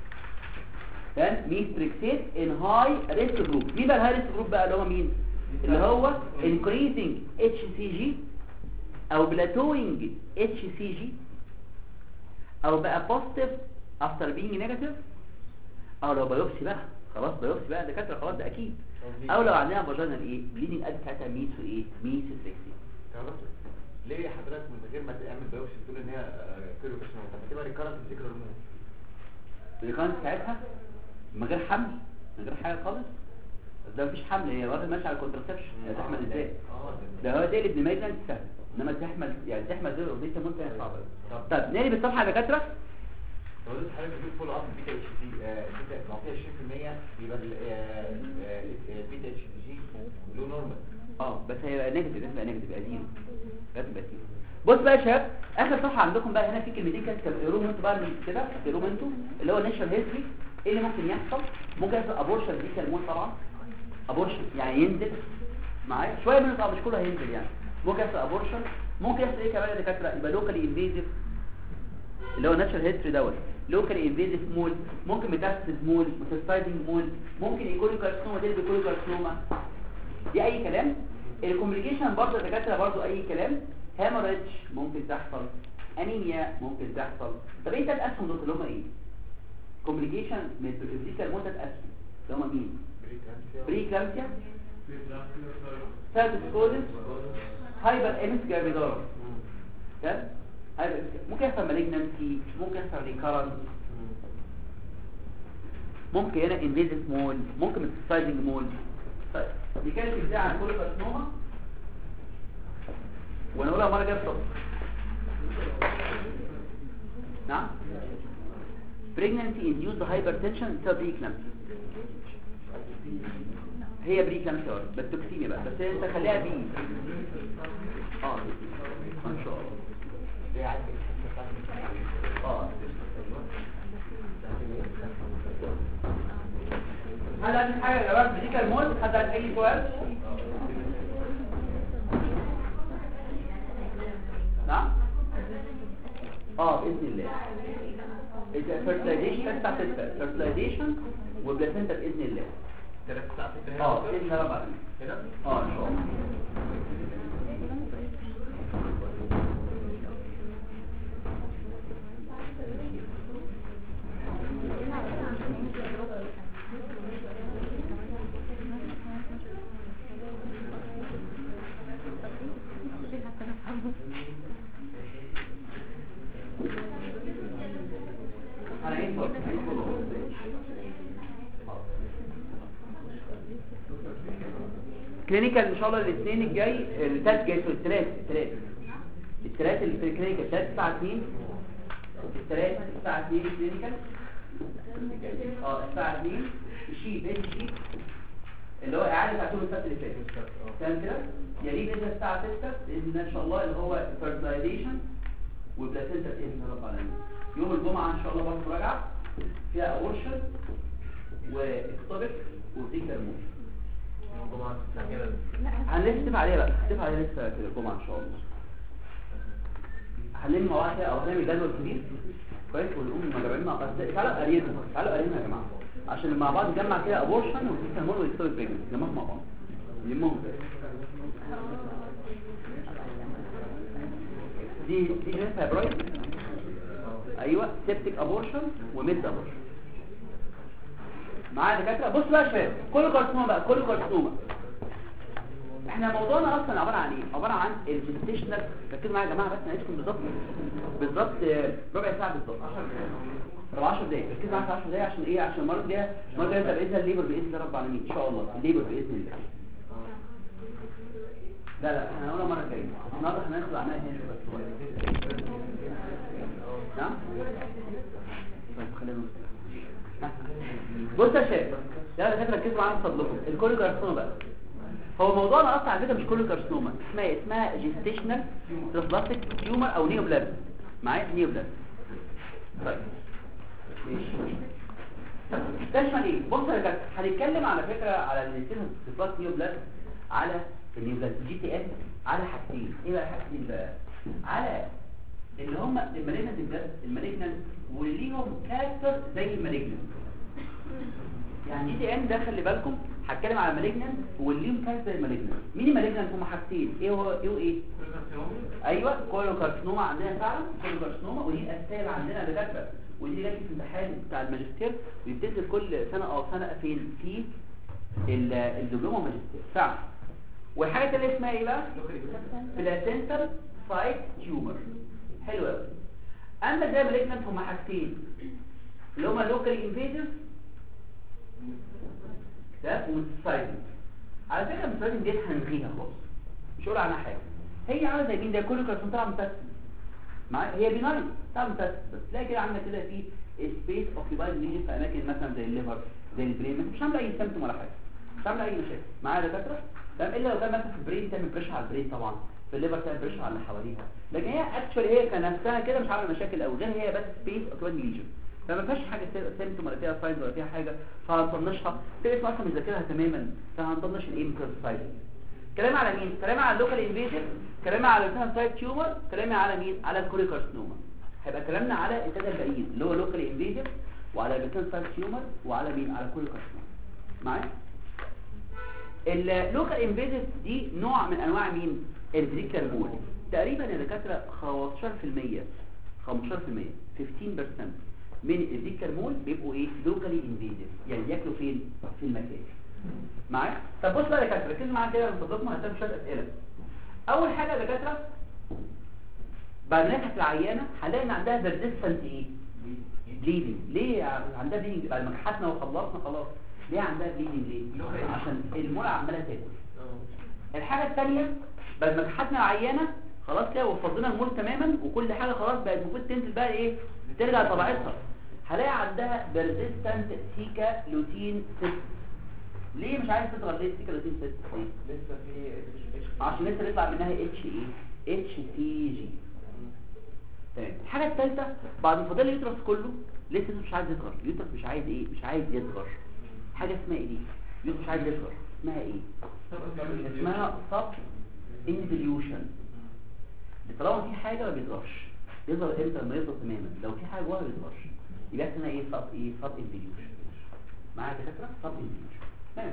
تمام مين تريكسيت ان هاي ريسك جروب مين بقى الهاي ريسك جروب بقى اللي هو مين اللي هو increasing HCG او plateauing HCG او بقى positive after being negative او لو بايوبسي بقى خلاص بايوبسي بقى دكاتره خلاص ده اكيد او لو عندنا فاجينال ايه بليدنج اد بتاعتها ميسو ايه ميسو سكسي يا دكتور ليه حضرتك من غير ما تعمل بايوبسي بتقول ان هي كيلو كارسينوما طب ما تبقى ريكارنت سيكل هرمون اللي كانت ساعتها من غير حمل من غير حاجه خالص بس ده مفيش حمل هي واخد ماشي على الكونترسبشن هي تحمل ازاي اه ده هو ده ابن ميلان سهل انما تحمل يعني تحمل زي الاورديشن ممكن صعبه طب نقلب الصفحه يا دكاتره لو قلت حضرتك بتقول فول اب بيتا اتش دي بيتا لو فيها 20% يبقى البيتا اتش جي له نورمال اه بس هيبقى نيجاتيف لازم يبقى نيجاتيف يبقى زيرو لازم يبقى زيرو بص بقى يا شباب اخر صفحه عندكم بقى هنا في كلمتين كده تقروهم انتوا بقى من كده تقروهم انتوا اللي هو نيشنال هيستوري ايه اللي ممكن يحصل ممكن يحصل ابورشن دي كلمات طبعا ابورشن يعني ينزل معايا شويه منه طبعا مش كله هينزل يعني ممكن يحصل ابورشن ممكن يحصل ايه كمان يا دكاتره يبقى لوكالي انفيزيف اللي هو ناتشرال هيستوري دوت لوكال انفيزيف مول ممكن ميتاستاسيس مول ميتاستايزنج مول ممكن يكون كارسينوما دي بيكون كارسينوما دي اي كلام الكومبليكيشن برضه الدكاتره برضه اي كلام هاموريدج ممكن تحصل انيميا ممكن تحصل طب ايه تلات اسهم دول اللي هم ايه كومبليكيشن من الفيزيكال موتات اسهم اللي هم مين بري كلامسيا سيرفيسكوزس هايبر امس جرافيدورم تمام هايبر ممكن يحصل مالجنسي ممكن يحصل ريكارنس ممكن هنا انفيزيف مول ممكن ميتاستايزنج مول طيب دي كانت بتاع عن كل كارسينوما ونقولها مره جايه بصوت نعم pregnancy induced hypertension بسبب preeclampsia هي بريكلامسيا برضه بس توكسيميا بقى بس انت خليها بي اه ان شاء الله اه هل عندك حاجه يا جماعه ميديكال مود حد عنده اي سؤال نعم اه باذن الله الفيرتلايزيشن بتاع الفيرتلايزيشن وبلاسنتا باذن الله اه باذن الله بقى اه ان شاء الله انا عايز أقول- عايز أقول- كلينيكال ان شاء الله الاثنين الجاي الثلاث جاي الثلاث الثلاث الثلاث اللي في الكلينيكال الثلاث الساعه 2 الثلاث الساعه 2 كلينيكال اه الساعه 2 الشيت ايه الشيت اللي هو اعاده بتاعت يوم السبت اللي فات تمام كده يليه باذن الساعه 6 باذن الله ان شاء الله اللي هو فيرتلايزيشن والبلاسنتا باذن الله رب العالمين يوم الجمعه ان شاء الله برضه مراجعه فيها اورشن واكتوبك وفيكال موشن هنلف عليها بقى نلف عليها لسه كده الجمعه ان شاء الله هنلم مع بعض كده او هنعمل جدول كبير كويس ونقوم مجمعين مع بعض تعالوا قريبا تعالوا قريبا يا جماعه عشان مع بعض نجمع كده ابورشن وفيكال مول واكتوبك بريجنس نجمعهم مع بعض نلمهم دي دي جنس فايبرويد ايوه سيبتيك ابورشن وميد ابورشن معايا دكاتره بص بقى يا شباب كل كارسينوما بقى كل كارسينوما احنا موضوعنا اصلا عباره عن ايه عباره عن الجستيشنال ركزوا معايا يا جماعه بس انا عايزكم بالظبط بالظبط آه، ربع ساعه بالظبط 10 10 دقايق ركزوا معايا في 10 دقايق عشان ايه عشان المره الجايه المره الجايه تبقى باذن الليبر باذن الله رب العالمين ان شاء الله الليبر باذن الله لا لا احنا هنقولها المره الجايه النهارده هناخد عنها هنا بس نعم طيب خلينا بص يا شباب لا لا فكره ركزوا معايا من فضلكم الكل كارسينوما بقى هو موضوعنا اصلا على فكره مش كله كارسينوما اسمها إيه؟ اسمها جيستيشنال تروفلاستيك تيومر او نيوبلازم معايا نيوبلازم طيب ماشي تشمل ايه بص يا جماعه هنتكلم على فكره على التروفلاستيك نيوبلازم على النيوبلازم جي تي اس على حاجتين ايه بقى حاجتين بقى على اللي هم المالجنت المالجنت وليهم كاركتر زي المالجنت يعني جي تي ام ده خلي بالكم هتكلم على مالجنت والليهم كاركتر زي المالجنت مين المالجنت هم حاجتين ايه هو ايه وايه ايوه كولو كارسينوما عندنا فعلا كولو كارسينوما ودي الاساسيه اللي عندنا دكاتره ودي جايه في الامتحان بتاع الماجستير وبتنزل كل سنه او سنه فين في ال- الدبلومه والماجستير فعلا والحاجه الثانيه اسمها ايه بقى بلاسنتال سايت تيومر حلو قوي عندك زي مالجنت هم حاجتين اللي هما لوكال انفيزيف ده ومتسايدنج على فكره المتسايدنج ديت هنلغيها خالص مش هقول عنها حاجه هي عامله زي مين ده كله كان طالع متسم معايا هي بيناين طالع متسم بس تلاقي كده عندك كده في سبيس اوكيبايد ليجن في اماكن مثلا زي الليفر زي البرين مش عامله اي سيمتوم ولا حاجه مش عامله اي مشاكل معايا يا دكاتره تمام الا لو كان مثلا في البرين تعمل بريشر على البرين طبعا في الليفر تعمل بريشر على اللي حواليها لكن هي اكشولي هي كنفسها كده مش عامله مشاكل قوي غير هي بس سبيس اوكيبايد ليجن فما فيهاش حاجه سيمتوم ولا فيها ساينز ولا فيها حاجه فهنطنشها تبقى اصلا مش ذاكرها تماما فهنطنش الايه ساينز كلام على مين كلام على اللوكال انفيجن كلام على الفيها سايت تيومر كلام على مين على الكوريكارسنوما هيبقى كلامنا على الثلاثه الباقيين اللي هو لوكال انفيديف وعلى بيتن سايت تيومر وعلى مين على كل كارسينوما معايا اللوكال انفيديف دي نوع من انواع مين الفيزيكال مول تقريبا يا دكاتره 15% 15% 15% من الفيزيكال مول بيبقوا ايه لوكالي انفيديف يعني ياكلوا فين في المكان معايا طب بص بقى يا دكاتره ركزوا معايا كده من فضلكم هسألكم شويه اسئله اول حاجه يا دكاتره بعد ما نكحت العيانه هنلاقي ان عندها بيرسيستنت ايه بليدنج ليه عندها بليدنج بعد ما كحتنا وخلصنا خلاص ليه عندها بليدنج ليه عشان المولى عماله تاكل الحاجه الثانيه بعد ما كحتنا العيانه خلاص كده وفضينا المول تماما وكل حاجه خلاص بقت المفروض تنزل بقى ايه ترجع لطبيعتها هلاقي عندها بيرسيستنت سيكا لوتين سيست ليه مش عايز تصغر ليه السيكا لوتين سيست ليه لسه في عشان لسه بيطلع منها اتش ايه اتش سي جي تمام الحاجه الثالثه بعد ما فاضل اليوترس كله لسه مش عايز يصغر اليوترس مش عايز ايه مش عايز يصغر حاجه اسمها ايه دي اليوترس مش عايز يصغر اسمها ايه اسمها سب انفليوشن طالما في حاجه ما بيصغرش يظهر امتى لما يفضل تماما لو في حاجه جوه ما بيصغرش يبقى اسمها ايه سب ايه سب انفليوشن معايا يا دكاتره سب انفليوشن تمام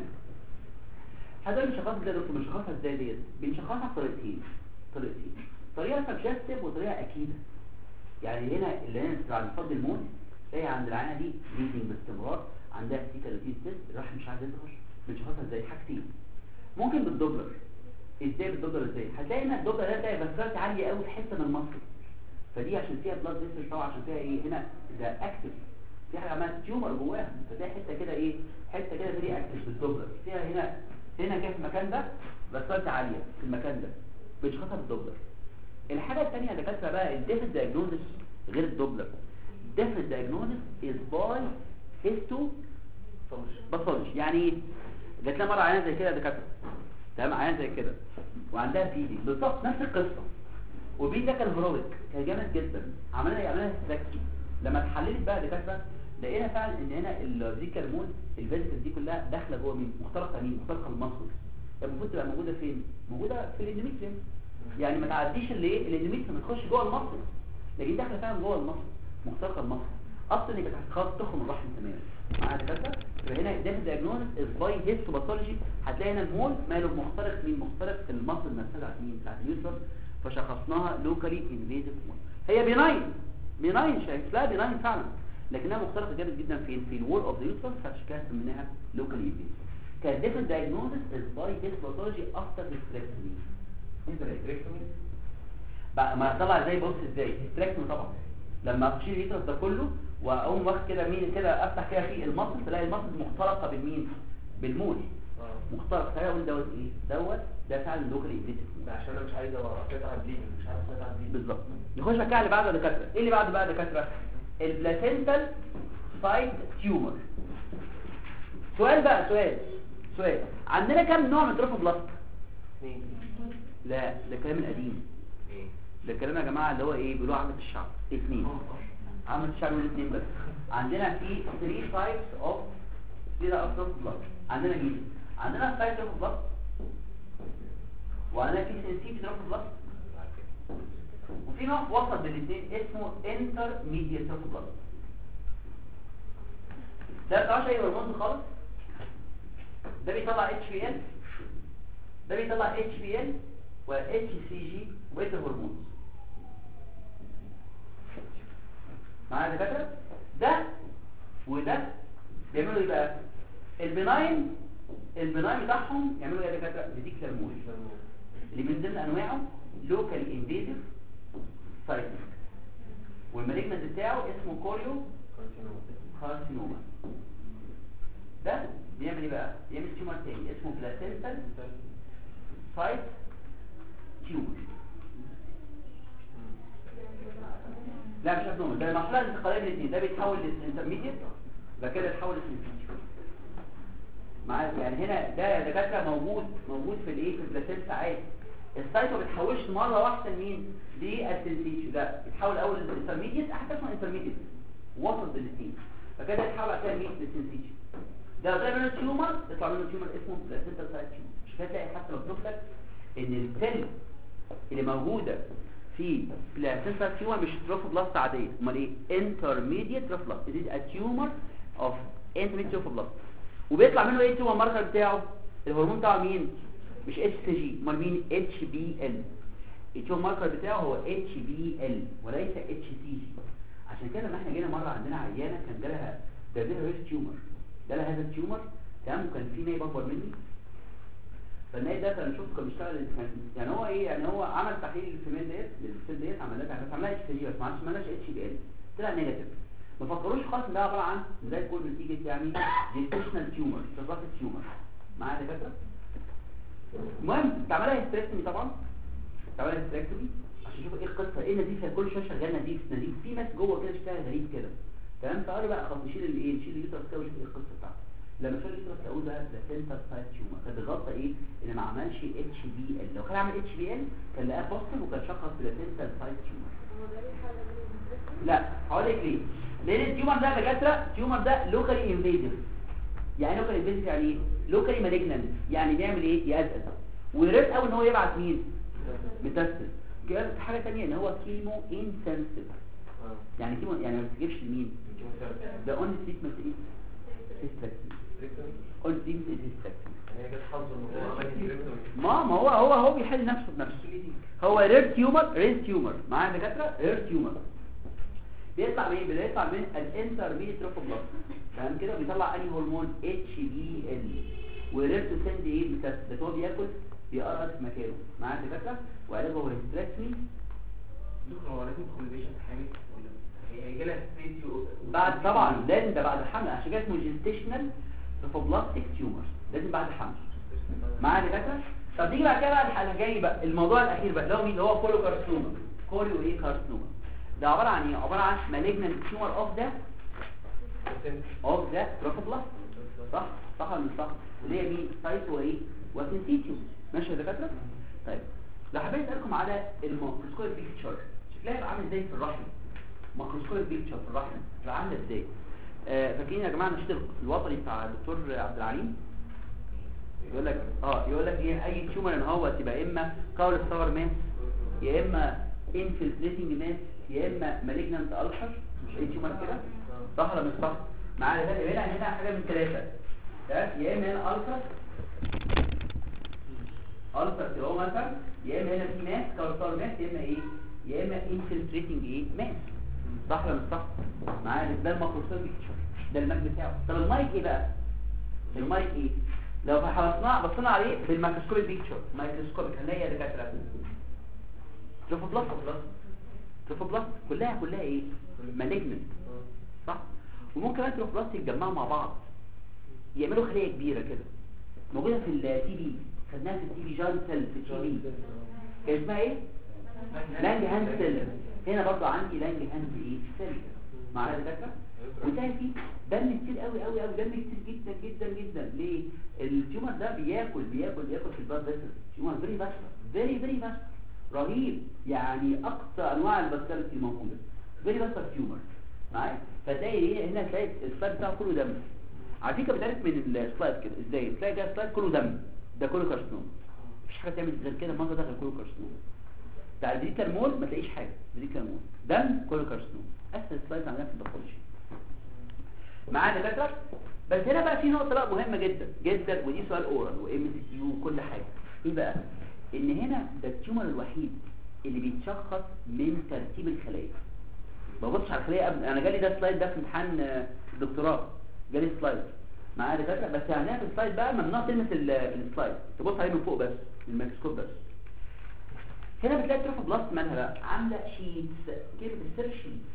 هذا بنشخصها ازاي يا دكتور بنشخصها ازاي ديت بنشخصها بطريقتين طريقتين طريقه سبجستيف وطريقه اكيده يعني هنا اللي هنا بعد فض الموت تلاقي عند العينه دي بليدنج باستمرار عندها سيكالوتين سيست الواحد مش عايز يظهر بنشخصها ازاي حاجتين ممكن بالدوبلر ازاي بالدوبلر ازاي هتلاقي ان الدوبلر ده تلاقي بسرات عاليه قوي في حته من المصل فدي عشان فيها بلاد فيسل طبعا عشان فيها ايه هنا ده اكتف في حاجه عملت تيومر جواها فتلاقي حته كده ايه حته كده فيري اكتف بالدوبلر فيها هنا هنا كده في المكان ده بسرات عاليه في المكان ده بنشخصها بالدوبلر الحاجه الثانيه يا دكاتره بقى الديفيد دايجنوزس غير الدوبلر الديفيد دايجنوزس از باي هيستو باثولوجي يعني ايه جات لنا مره عيانه زي كده يا دكاتره تمام عيانه زي كده وعندها بيدي بالظبط نفس القصه والبيدي ده كان هيرويك كان جامد جدا عملنا ايه عملنا ستراكشن لما اتحللت بقى يا دكاتره لقينا فعلا ان هنا الفيكال مول الفيزيكال دي كلها داخله جوه مين مخترقه مين مخترقه المصل المفروض تبقى موجوده فين موجوده في الاندوميتريوم يعني ما تعديش اللي ايه الاندوميتريوم ما تخش جوه المصل لكن داخله فعلا جوه المصل مخترقه المصل اصلا يبقى خلاص تخرج من الرحم تماما معايا دكاتره يبقى هنا ده دايجنوستس از باي هيستوباثولوجي هتلاقي هنا المول ماله مخترق مين مخترق في المصل نفسها بتاعت مين بتاعت اليوترس فشخصناها لوكالي انفيزيف مول هي بيناين بيناين شايف لا بيناين فعلا لكنها مخترقه جامد جدا فين في الوول اوف ذا يوترس فعشان كده سميناها لوكالي انفيزيف كان ديفرنت دايجنوستس از باي هيستوباثولوجي افتر هيستريكتومي انت الهيستريكتومي بقى ما طلع ازاي بص ازاي هيستريكتومي طبعا لما اشيل اليوترس ده كله واقوم واخد كده مين كده افتح كده في المصل تلاقي المصل مخترقه بالمين بالمول اه مخترق تلاقي اقول دوت ايه دوت ده فعلا لوكال انفيزيف ده عشان انا مش عايز اسيطر على البليدنج مش عارف اسيطر على البليدنج بالظبط نخش بقى على اللي بعده يا دكاتره ايه اللي بعده بقى يا دكاتره البلاسنتال سايت تيومر سؤال بقى سؤال سؤال عندنا كام نوع من تروفوبلاست اثنين لا ده الكلام القديم ايه ده الكلام يا جماعه اللي هو ايه بيقولوا عامه الشعب اثنين عامه الشعب بيقولوا اثنين بس عندنا في 3 تايبس اوف كده اوف تروفوبلاست عندنا مين عندنا سايت تروفوبلاست وعندنا في سنسيتي تروفوبلاست وفي نوع وسط بين الاثنين اسمه انتر ميديا تروفوبلاست ده ما بتاعش اي هرمون خالص ده بيطلع اتش بي ال ده بيطلع اتش بي ال و اتش سي جي وبقيه الهرمون معايا يا دكاتره ده وده بيعملوا ايه بقى البناين البناين بتاعهم يعملوا ايه يا دكاتره ريديكلر موش اللي من ضمن انواعه لوكال انفيزيف سايتس والمالجنت بتاعه اسمه كوريو كارسينوما ده بيعمل ايه بقى بيعمل تيومر تاني اسمه بلاسنتال سايت تيومر لا مش ابنومال ده المرحله الانتقاليه بين الاثنين ده بيتحول للانترميديت بعد كده يتحول للسنسيتيف معايا يعني هنا ده يا دكاتره موجود موجود في الايه في البلاسنتا عادي السايت ما بيتحولش مره واحده لمين للسنسيتيف لا بيتحول اول للانترميديت حتى اسمه انترميديت وسط بين الاثنين فكده يتحول بعد كده لمين للسنسيتيف ده ده منه تيومر يطلع منه تيومر اسمه بلاسنتا سايت تيومر مش كده تلاقي حتى مكتوب لك ان السيل اللي موجوده في بلاسنتا تيومر مش تروفوبلاست عاديه امال ايه انترميديت تروفوبلاست دي a tumor of intermediate trophoblast وبيطلع منه ايه التيومر ماركر بتاعه الهرمون بتاعه مين مش اتش سي جي امال مين اتش بي ال التيومر ماركر بتاعه هو اتش بي ال وليس اتش سي جي عشان كده لما احنا جينا مره عندنا عيانه كان جالها ده ده ريس تيومر جالها هذا التيومر تمام وكان في نايب اكبر مني فالنايب ده كان شفت كان بيشتغل كان يعني هو ايه يعني هو عمل تحليل الفيميل ديت للسيل ديت عمل لها بس عملها اتش سي جي بس ما عملش مالهاش اتش بي ال طلع نيجاتيف ما فكروش خالص ان ده عباره عن زي يكون نتيجه يعني جيستيشنال تيومر تظاهر تيومر معايا يا دكاتره المهم تعملها هيستريكتومي طبعا تعملها هيستريكتومي عشان شوفوا ايه القصه ايه نزيف هي كل شويه شغال نزيف نزيف في ناس جوه كده شكلها غريب كده تمام فقالوا بقى خلاص نشيل الايه نشيل اليوترس كده ونشوف ايه القصه بتاعته لما شال اليوترس لقوا ده ده سنتر سايت تيومر كان بيغطى ايه ان ما عملش اتش بي ال لو كان عمل اتش بي ال كان لقاه بوزيتيف وكان شخص بلاسنتا سايت تيومر لا هقول لك ليه لان التيومر ده يا دكاتره التيومر ده لوكالي انفيزيف يعني لوكالي انفيزيف يعني ايه لوكالي مالجنانت يعني بيعمل ايه يأزأز وريت قوي ان هو يبعت مين ميتاستس كده حاجه ثانيه ان هو كيمو انسنسيف يعني كيمو يعني ما بتجيبش لمين ده اون تريتمنت ايه هيستكتومي اون تريتمنت هيستكتومي يعني هي جت حظ ان هو عمل هيستريكتومي ما ما هو هو هو بيحل نفسه بنفسه هو رير تيومر رير تيومر معايا دكاتره رير تيومر بيطلع من ايه بيطلع من الانترميديت تروفوبلاست تمام كده بيطلع انهي هرمون اتش بي ال ورير تو سند ايه ميتاستس بس هو بياكل بيقرص في مكانه معايا دكاتره وعلاجه هو هيستريكتومي دكتور هو لازم تكون بيشنت حامل ولا هي هيجي لها ستيتيو بعد طبعا لازم ده بعد الحمل عشان كده اسمه جيستيشنال تروفوبلاستيك تيومر لازم بعد الحمل معايا دكاتره طب نيجي بعد كده بقى الحاجه الجاي بقى الموضوع الاخير بقى اللي هو مين اللي هو كولو كارسنوما كوريو ايه كارسنوما ده عباره عن ايه عباره عن مالجنانت تيومر اوف ده اوف ده تروفوبلاست صح صح ولا مش صح اللي هي مين سايت وايه وسنسيتيوم ماشي يا دكاتره طيب لو حبيت اسالكم على الميكروسكوب بيكتشر شكلها هيبقى عامل ازاي في الرحم ميكروسكوب بيكتشر في الرحم هتبقى عامله ازاي آه فاكرين يا جماعه النشيد الوطني بتاع الدكتور عبد العليم يقول لك اه يقول لك ايه اي تيومر ان هو تبقى اما قول الثور ماس يا اما انفلتريتنج ماس يا اما مالجنانت الشر مش اي تيومر كده صح ولا مش صح معانا ده هنا هنا حاجه من ثلاثه تمام يا اما هنا الشر الشر اللي هو مثلا يا اما هنا في ماس قول الثور ماس يا اما ايه يا اما انفلتريتنج ايه ماس صح ولا مش صح معانا ده الميكروسكوب بيكتشر ده الماك بتاعه طب المايك ايه بقى المايك ايه لو حرصنا بصينا عليه بالميكروسكوب بيكتشر مايكروسكوب هنلاقي يا دكاتره تروفوبلاست تروفوبلاست كلها كلها ايه مالجنت صح وممكن كمان تروفوبلاست يتجمعوا مع بعض يعملوا خليه كبيره كده موجوده في التي بي خدناها في التي بي جان سيل في التي بي كان اسمها ايه لانج هاند سيل هنا برضو عندي لانج هاند ايه سيل معايا يا دكاتره وتلاقي فيه دم كتير قوي قوي قوي دم كتير جدا جدا جدا ليه التيومر ده بياكل بياكل بياكل في البلاد فيسل تيومر فيري فاسكولار فيري فيري فاسكولار رهيب يعني اقصى انواع الفاسكولاريتي الموجوده فيري فاسكولار تيومر معايا فتلاقي ايه هنا تلاقي السلايد بتاعه كله دم على فكره بتعرف من السلايد كده ازاي تلاقي ده سلايد كله دم ده كله كارسنوم مفيش حاجه تعمل غير كده المنظر ده غير كله كارسنوم بتاع الديتر مول ما تلاقيش حاجه ديتر مول دم كله كارسنوم اسهل سلايد عندنا في الباثولوجي معانا دكاتره بس هنا بقى في نقطه بقى مهمه جدا جدا ودي سؤال اورال وام سي كيو وكل حاجه ايه بقى ان هنا ده التيومر الوحيد اللي بيتشخص من ترتيب الخلايا ما ببصش على الخليه قبل انا جالي ده سلايد ده في امتحان آه، الدكتوراه جالي سلايد معايا دكاتره بس هنا في السلايد بقى ممنوع تلمس ال- السلايد تبص عليه من فوق بس الميكروسكوب بس هنا بتلاقي التروفوبلاست مالها بقى عامله شيتس كلمه السر شيتس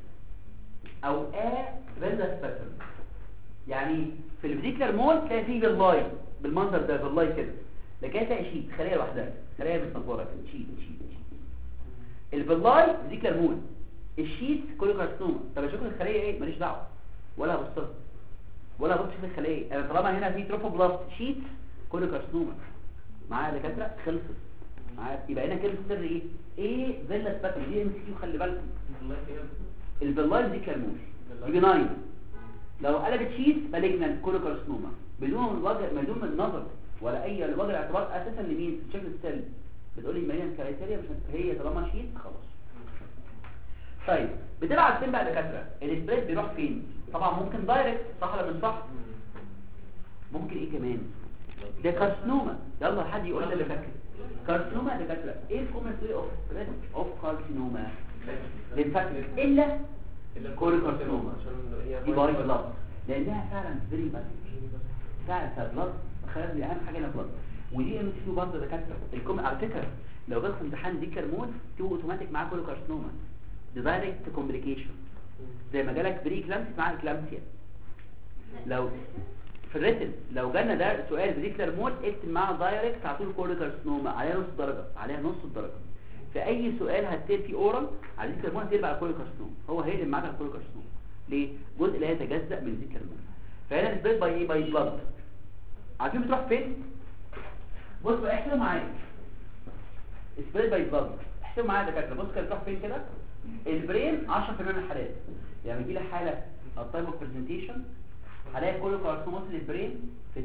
او ا فيزا باترن يعني في الفيديكلر مول تلاقي فيه باللاي بالمنظر ده باللاي كده لكن تلاقي شيت خليه لوحدها خليه متصوره كده شيت شيت شيت الفيلاي فيديكلر مول الشيت كله كارسنوما طب اشوف الخليه ايه ماليش دعوه ولا ابص لها ولا ابص في الخليه انا طالما هنا في تروفوبلاست شيت كله كارسنوما معايا دكاتره خلصت معايا يبقى هنا كلمه السر ايه ايه فيلا باترن دي ام سي كيو خلي بالكم الفيلاي دي كالموش دي بناين لو قلبت شيت مالجنان كولوكارسنوما بدون وجه بدون النظر ولا اي وجه اعتبار اساسا لمين شكل السيل بتقول لي ماليان كرايتيريا مش هت- هي طالما شيت خلاص طيب بتبعت فين بقى دكاتره السبريد بيروح فين طبعا ممكن دايركت صح ولا مش صح ممكن ايه كمان ده كارسينوما يلا حد يقول لي اللي فاكر كارسينوما يا دكاتره ايه الكومن ستوري اوف سبريد اوف كارسينوما للفاكر الا كارسينوما عشان هي دي باي بلاد لانها فعلا فيري باد فعلا بلاد خلي اهم حاجه هنا بلاد ودي ام سي برضه دكاتره الكم على فكره لو جت في امتحان دي كرمون تو اوتوماتيك معاه كله كارسينوما ده دايركت كومبليكيشن زي ما جالك بري كلامسي مع كلامسيا لو في الريتن لو جالنا ده سؤال بري كلامون اكتب معاه دايركت على طول كله كارسينوما عليها نص درجه عليها نص الدرجه في اي سؤال هتسال فيه اورال على ذكر الهرمون هتقلب على كل كارسينوم هو هيقلب معاك على كل كارسينوم ليه جزء لا يتجزأ من ذكر الهرمون فهنا سبريد باي ايه باي بلاد عارفين بتروح فين بص بقى احسبوا معايا سبريد باي بلاد احسبوا معايا يا دكاتره بص كده بتروح فين كده البرين 10% من الحالات يعني يجي لي حاله التايم اوف برزنتيشن هلاقي كل كارسينومات للبرين في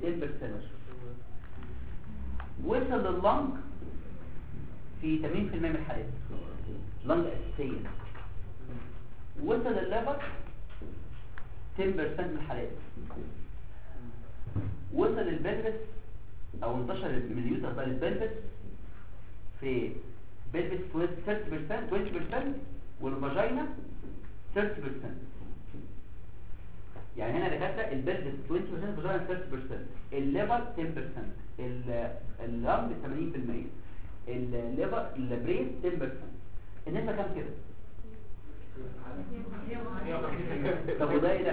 10% وصل لللنج في 80% من الحالات لنج اساسيه وصل للليفر 10% من الحالات وصل للبلفس او انتشر من اليوزر بقى للبلفس في بلفس 30% 20% والفاجينا 30% يعني هنا دكاتره البلفس 20% والفاجينا 30% الليفر 10% ال- اللنج 80% الليفر البرين 10% النسبه كام كده طب وده ايه ده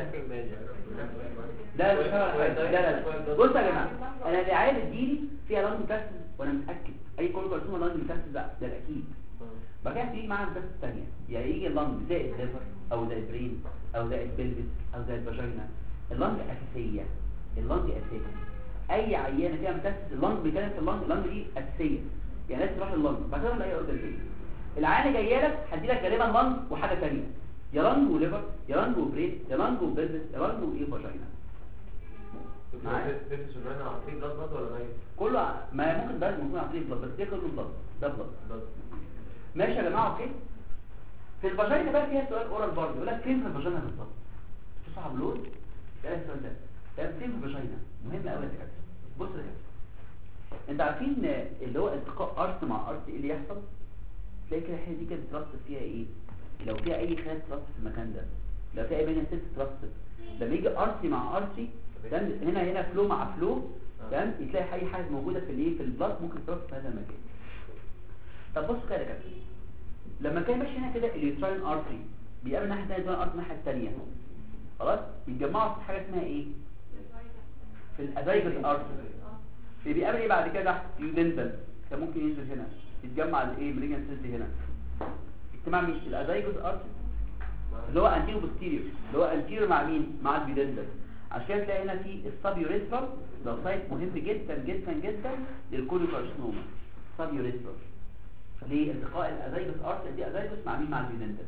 لا مش فاهم حاجة. لا لا بص يا جماعه انا الرعايه بتجيلي فيها لانج مكسل وانا متاكد اي كل كارسوما لانج مكسل لا ده الاكيد بعد كده تيجي معاها البس الثانيه يعني يجي اللانج زائد الليفر او زائد البرين او زائد البلفس او زائد الفاجينا اللانج اساسيه اللانج اساسيه اي عيانه فيها مكسس اللانج بيتكلم في اللانج اللانج دي اساسيه يعني لازم تروح لللانج بعد كده تلاقي اوردر تاني العيانه جايه لك هدي لك غالبا لانج وحاجه ثانيه يا لانج وليفر يا لانج وبرين يا لانج وبلفس يا لانج وايه فاجينا معايا؟ بنت سوبرانا عارفين بلاد بلاد ولا نايم كله ما ممكن ده ممكن عن طريق بلاد بس ده كله بلاد ده بلاد ماشي يا جماعه اوكي في الفاجينا بقى فيها سؤال اورال برضه يقول لك فين في الفاجينا بالظبط تصحى بلود ده السؤال ده ده فين في الفاجينا مهم قوي يا دكاتره بص يا دكاتره انت عارفين اللي هو التقاء ارت مع ارت ايه اللي يحصل تلاقي كده الحته دي كانت ترصد فيها ايه لو فيها اي خلايا ترصد في المكان ده لو فيها بين ست ترصد لما يجي ارتي مع ارتي تمام هنا هنا فلو مع فلو تمام تلاقي اي حاجه موجوده في الايه في البلاد ممكن ترصد في هذا المكان طب بص كده كده لما كان ماشي هنا كده اليوتراين ارتري بيقابل ناحيه ثانيه اليوتراين ارتري الناحيه الثانيه خلاص يتجمعوا في حاجه اسمها ايه في الادايجل ارتري اللي بيقابل ايه بعد كده تحت يودندل كان ممكن ينزل هنا يتجمع الايه مالجنت سيلز هنا اجتماع مين الادايجل ارتري اللي هو انتيرو بوستيريور اللي هو انتيرو مع مين مع البيدندل عشان تلاقي هنا في السابيوريثرال ده سايت مهم جدا جدا جدا للكوليكارسينوما سابيوريثرال لالتقاء الازايجوس ارت دي ازايجوس مع مين مع البيدندل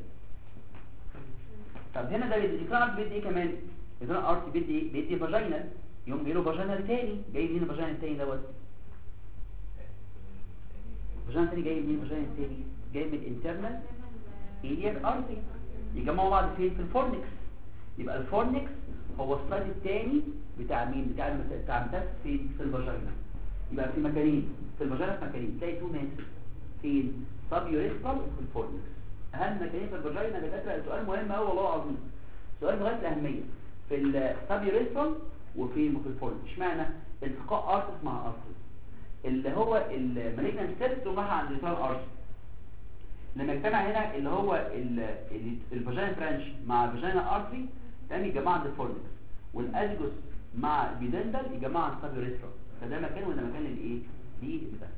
طب هنا ده الكران بيدي ايه كمان الكران ارت بيدي ايه بيدي فاجينال يوم جاي له فاجينال تاني جاي منين الفاجينال التاني دوت الفاجينال التاني جاي منين الفاجينال التاني جاي من الانترنال ايلياك ارتري يجمعوا بعض فين في الفورنكس يبقى الفورنكس هو السايد الثاني بتاع مين بتاع المس- بتاع المساس في في الفاجينا يبقى في مكانين في الفاجينا في مكانين تلاقي تو ناس فين سب يوريثرال وفي الفورنكس اهم مكانين في الفاجينا دكاتره سؤال مهم قوي والله العظيم سؤال غايه الاهميه في السب يوريثرال وفي وفي الفورنكس اشمعنى التقاء ارتس مع ارتس اللي هو المالجنت سيلز تروح عند الريتال ارتس لما يجتمع هنا اللي هو الفاجينا برانش مع الفاجينا ارتري تاني يجمع عند الفورنكس والاسجوس مع البيدندل يجمع عند السابيوريثرا فده مكان وده مكان الايه دي ده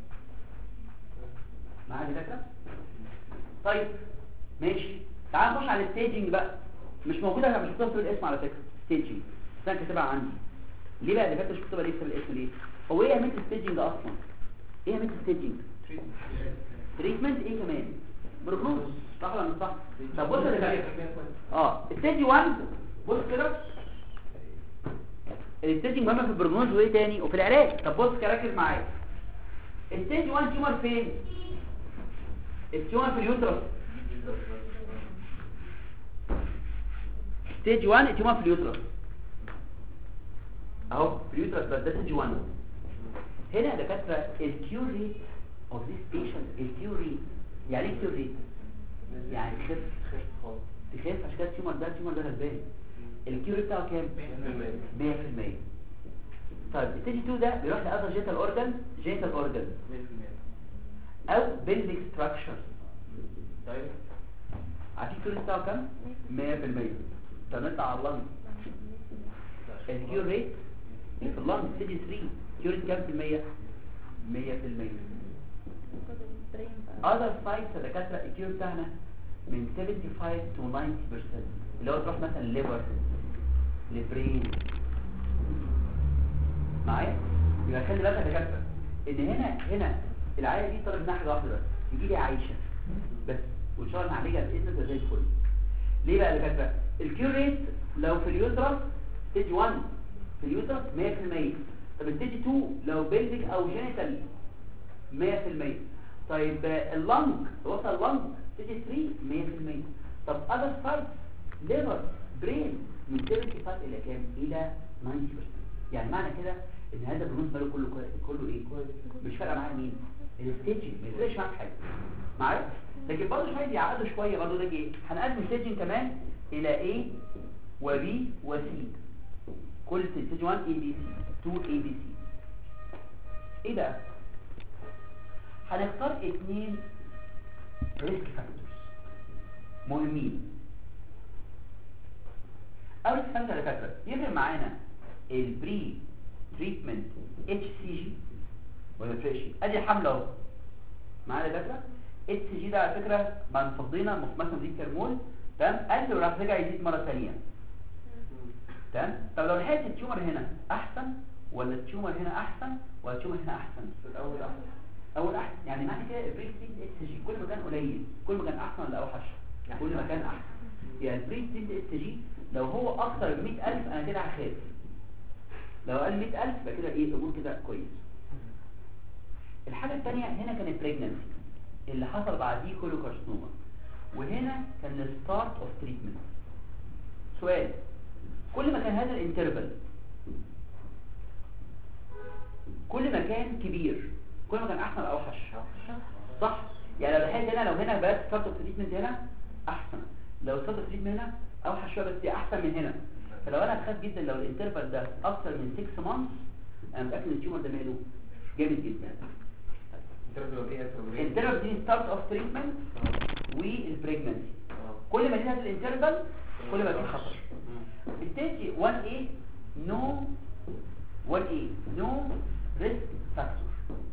معايا فكره طيب ماشي تعال نخش على الستيجنج بقى مش موجوده مش مكتوبه في الاسم على فكره ستيجنج بس انا كاتبها عندي ليه بقى اللي فاتت مش مكتوبه ليه في الاسم ليه هو ايه اهميه الستيجنج ده اصلا ايه اهميه الستيجنج تريتمنت ايه كمان بروجنوز صح ولا مش صح طب بص يا جماعه اه الستيج 1 بص كده الستيج مهمه في البروجنوز وايه تاني وفي العلاج طب بص كده ركز معايا الستيج 1 تيومر فين التيومر في اليوترس ستيج 1 التيومر في اليوترس اهو في اليوترس بس ده ستيج 1 هنا يا دكاتره الكيور ريت اوف ذيس بيشنت الكيور ريت يعني ايه كيور ريت يعني تخف خف خالص تخف عشان كده التيومر ده التيومر ده غلبان الكيور ريت بتاعه كام 100% طيب ستيج 2 ده بيروح لاذر جينيتال اورجان جينيتال اورجان 100% او بيلدينج ستراكشر طيب عارفين الكيور ريت بتاعه كام 100% طب نطلع على اللنج الكيور ريت في اللنج ستيج 3 كيور ريت كام في المية 100% other sites يا دكاتره الكيور بتاعنا من 75 to 90% اللي هو تروح مثلا ليفر لبرين معايا يبقى خلي بالك يا دكاتره ان هنا هنا العيله دي طالب منها حاجه واحده بس يجي لي عايشه بس وان شاء الله نعالجها باذن الله زي الفل ليه بقى يا دكاتره الكيور ريت لو في اليوترس ستيج 1 في اليوترس 100% طب ستيج 2 لو بيلفيك او جينيتال 100% طيب آه، اللنج وصل اللنج ستيج 3 100% طب اذر سايد ليفر برين من 75 الى كام الى 90% يعني معنى كده ان هذا البرونز ماله كله كويس كله ايه مش فارقه معايا مين الستيجنج ما يفرقش معاك حاجه معايا لكن برضه شويه يعقدوا شويه برضه ده ايه هنقسم ستيجنج كمان الى A و B و C كل ستيج 1 A B C 2 A B C ايه بقى هنختار اثنين ريسك فاكتورز مهمين اول فاكتور يا دكاتره يفرق معانا البري تريتمنت اتش سي جي ولا فريش ادي حمله اهو معانا يا دكاتره اتش سي جي ده على فكره بعد ما فضينا مثلا دي كرمول تمام قال له راح رجع يزيد مره ثانيه تمام طب لو لحقت التيومر هنا احسن ولا التيومر هنا احسن ولا التيومر هنا احسن في الاول احسن اول احسن يعني معنى كده البري ستيت اتش جي كل ما كان قليل كل ما كان احسن ولا اوحش كل ما كان احسن يعني البري ستيت اتش جي لو هو اكتر من 100000 انا كده هخاف لو قال 100000 يبقى كده ايه الامور كده كويس الحاجه الثانيه هنا كانت بريجننسي اللي حصل بعديه كولوكارسنوما وهنا كان الستارت اوف تريتمنت سؤال كل ما كان هذا الانترفال كل ما كان كبير كل ما كان احسن او اوحش صح يعني لو لحقت هنا لو هنا بس ستارت اوف تريتمنت هنا احسن لو ستارت اوف تريتمنت هنا اوحش شويه بس دي احسن من هنا فلو انا خايف جدا لو الانترفال ده اكتر من 6 مانثs انا متاكد ان التيومر ده ماله جامد جدا انترفيو ايه انترفيو الانترفال دي ستارت اوف تريتمنت والبريجننسي كل ما دي هذا الانترفال كل ما في خطر بالتالي 1A no 1A no risk factor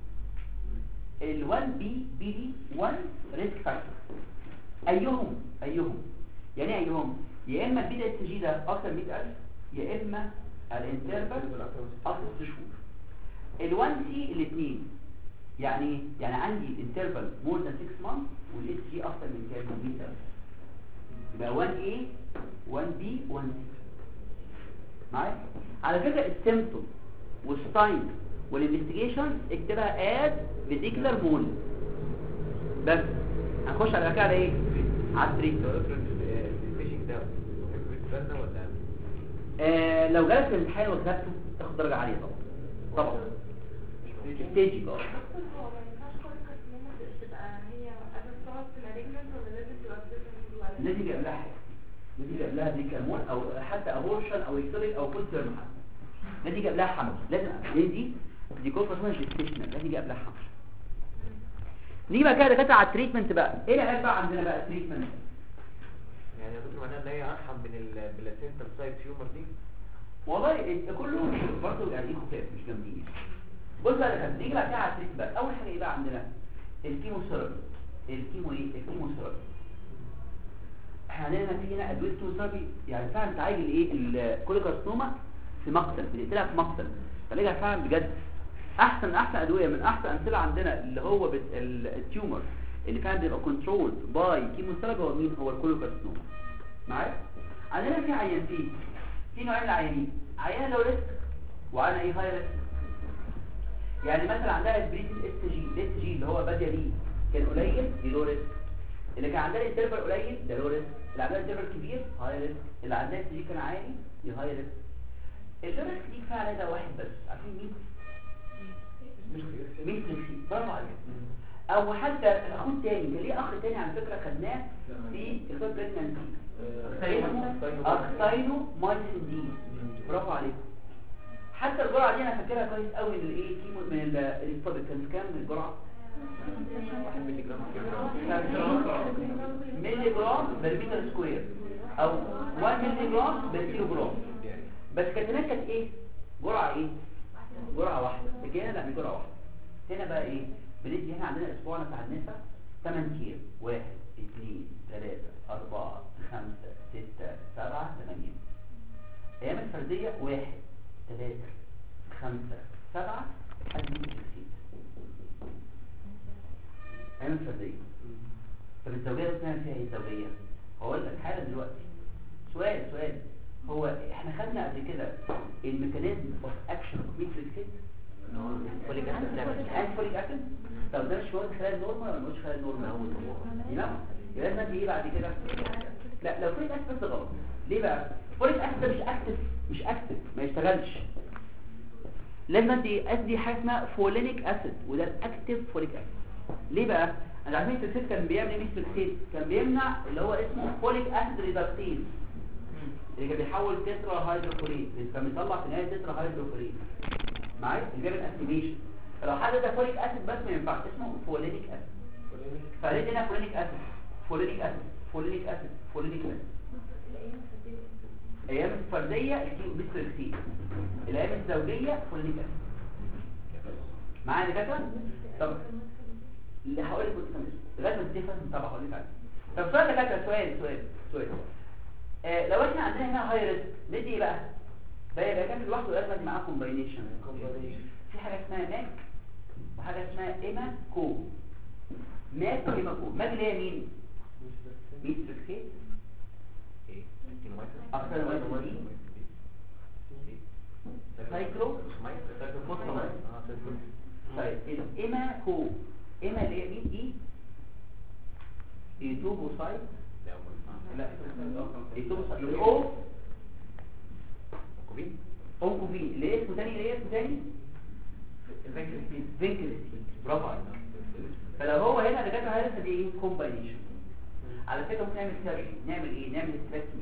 ال 1B B دي 1 risk factor ايهم ايهم يعني ايه ايهم يا اما البي اس جي ده اكتر من 100000 يا اما الانترفال اكتر من 6 شهور ال 1 سي الاثنين يعني إيه؟ يعني عندي انترفال مور ذان 6 مانث والاس جي اكتر من كام من 100000 يبقى 1A 1B 1C معايا على فكرة السيمتوم والساين والانفستيجيشن اكتبها اد فيديكولار مول بس هنخش على كده على ايه على التريتمنت الفيشنج ده ممكن يتبنى ولا آه لو جالك في الامتحان وكتبته تاخد درجة عالية طبعا طبعا ستيجي اه هو ما ينفعش كل كارسينوما تبقى هي قبل تقعد في مالجنت ولا لازم تبقى في ولا لازم يبقى قبلها حاجه لازم يبقى قبلها ديكالمون او حتى ابورشن او يكسرين او فول تيرم حتى لازم يجي قبلها حمل لازم دي دي دي كوفه اسمها جيستيشنال لازم يجي قبلها حمل نيجي بقى كده دكاتره على التريتمنت بقى ايه العلاج بقى عندنا بقى التريتمنت يعني يا دكتور معناها ان هي ارحم من البلاسينتا سايت تيومر دي والله إيه- كلهم برضه يعني خفاف مش جامدين بص بقى يا دكاتره نيجي بقى كده على التريتمنت بقى اول حاجه ايه بقى عندنا الكيموثيرابي الكيمو ايه الكيموثيرابي احنا عندنا في هنا ادويه كيموثيرابي يعني فعلا تعالج الايه الكوليكارسنوما في مقتل بنقتلها في مقتل فنرجع فعلا بجد احسن احسن ادويه من احسن امثله عندنا اللي هو بت... ال- التيومر اللي فعلا بيبقى كنترول باي كيموثيرابي هو مين هو الكوليكارسنوما معايا عندنا في عيانتين في نوعين من العيانين عيان لو ريسك وعيان ايه هاي ريسك يعني مثلا عندها البريد اس جي الاس جي اللي هو باديه بيه كان قليل دي لو ريسك اللي كان عندها الانترفال قليل ده لو ريسك اللي عندها الانترفال كبير هاي ريسك اللي عندها دي كان عالي دي هاي ريسك اللو ريسك دي كفايه عليها واحد بس عارفين مين مين فليكسي برافو عليك او حتى اخوه تاني كان ليه اخ تاني على فكره خدناه في اختيار بريجنانسي اكساينو مايسين دي برافو عليك حتى الجرعه دي انا فاكرها كويس قوي من الايه كيمو من الاستابل كان كام من الجرعه ملي جرام بالمتر سكوير او 1 ملي جرام بالكيلو جرام بس كانت هناك كانت ايه جرعه ايه جرعه واحده لكن هنا لا مش جرعه واحده هنا بقى ايه بندي هنا عندنا اسبوعنا بتاع النساء 8 كيلو 1 2 3 4 5 6 7 8 ايام الفرديه 1 3 5 7 لحد 160 ايام الفرديه طب الزوجيه بتعمل فيها ايه الزوجيه هقول لك حالا دلوقتي سؤال سؤال هو احنا خدنا قبل كده الميكانيزم اوف اكشن اوف ميتريكسيت فوليك اسيد بتعمل انت فوليك اسيد طب ده مش مواد خلال نورمال ولا مش خلال نورمال يبقى يبقى لازم ايه بعد كده لا لو فوليك اسيد بس غلط ليه بقى فوليك اسيد ده مش اكتف مش اكتف ما يشتغلش لازم ادي ادي حاجه اسمها فولينيك اسيد وده الاكتف فوليك اسيد ليه بقى انا عارفين الفلكسيت كان بيعمل ايه الفلكسيت كان بيمنع اللي هو اسمه فوليك اسيد ريدكتيز اللي كان بيحول تترا هيدروفوليت كان بيطلع في النهايه تترا هيدروفوليت معايا اللي بيعمل اكتيفيشن فلو حد ده فوليك اسيد بس ما ينفعش اسمه فولينيك اسيد فقالت هنا فولينيك اسيد فولينيك اسيد فولينيك اسيد فولينيك اسيد ايام الفرديه الكيو بيسلكسين الايام الزوجيه فولينيك اسيد معايا دكاتره طب اللي هقول لك كنت كمان لغايه ما تفهم طبعا هقول لك عليه طب سؤال دكاتره سؤال سؤال سؤال آه لو احنا عندنا هنا هاي ريسك ندي ايه بقى بقى يبقى كان لوحده لازم ادي معاه كومباينيشن في حاجه اسمها ماك وحاجه اسمها ايما كو ماك وايما كو ماك اللي هي مين ميستريكسيت ايه اكتر من سايكلو فوسفامايد طيب ايما كو ايما اللي هي مين اي ايتوبوسايد لا ايتوبوسايد الاو كوبين اونكوفين اللي هي اسمه تاني اللي هي اسمه تاني فينكلستين برافو عليك فلو هو هنا دكاتره هيرسل دي ايه كومباينيشن على فكره ممكن نعمل سيرجري نعمل ايه نعمل ستراكمي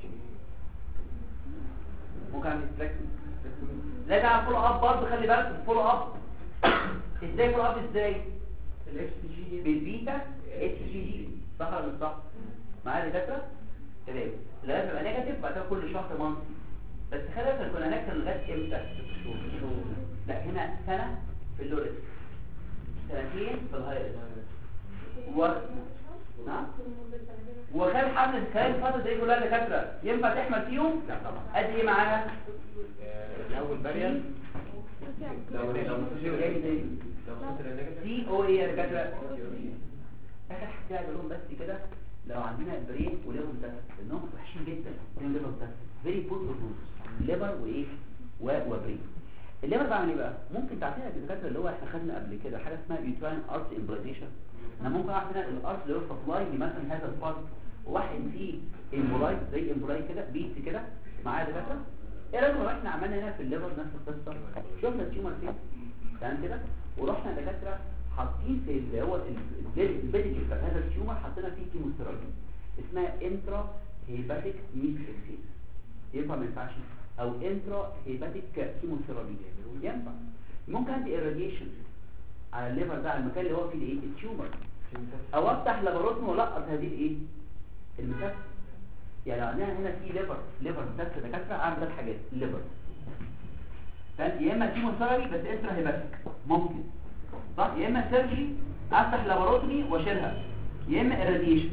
ممكن نعمل ستراكمي لا ده فولو اب برضه خلي بالك فولو اب ازاي فولو اب ازاي الاكس جي بالبيتا اتش جي جي صح ولا مش صح معايا دكاتره تمام لازم يبقى نيجاتيف بعد كده كل شهر منصي بس خلي بالك كنا هناك لغايه امتى لا هنا سنه في اللوريس سنتين في الهايرس و نعم وخلال حمل خلال الفتره دي كلها دكاتره ينفع تحمل فيهم لا طبعا قد ايه معاها آه، الاول باريال لو لو مفيش جاي زي لو خسر النيجاتيف سي او اي يا دكاتره اخر حاجه اقول لهم بس كده لو عندنا برين وليفر متسف انهم وحشين جدا ليهم ليفر متسف فيري بور بروز ليفر وايه و- وبرين الليفر بعمل ايه بقى ممكن تعطيها الدكاتره اللي هو احنا خدنا قبل كده حاجه اسمها يوتراين ارت امبلايزيشن انا ممكن اعرف هنا الارت اللي هو سبلاي لمثلا هذا البارت وواحد فيه امبلاي زي امبلاي كده بيت كده معايا يا دكاتره ايه رايكم لو احنا عملنا هنا في الليفر نفس القصه شفنا التيومر فين تمام كده ورحنا دكاتره حاطين في اللي هو البيدج بتاع هذا التيومر حطينا فيه كيموثيرابي اسمها انترا هيباتيك ميثريكسيس ينفع ما ينفعش او انترا هيباتيك كيموثيرابي ينفع ممكن ادي irradiation على الليفر ده على المكان اللي هو فيه الايه التيومر او افتح لاباروتمي والقط هذه الايه المسافه يعني لو عندنا هنا في ليفر ليفر مسافه دكاتره اعمل ثلاث حاجات ليفر فاهم يا اما كيموثيرابي بس انترا هيباتيك ممكن صح يا اما سيرجري افتح لاباروتمي واشيلها يا اما irradiation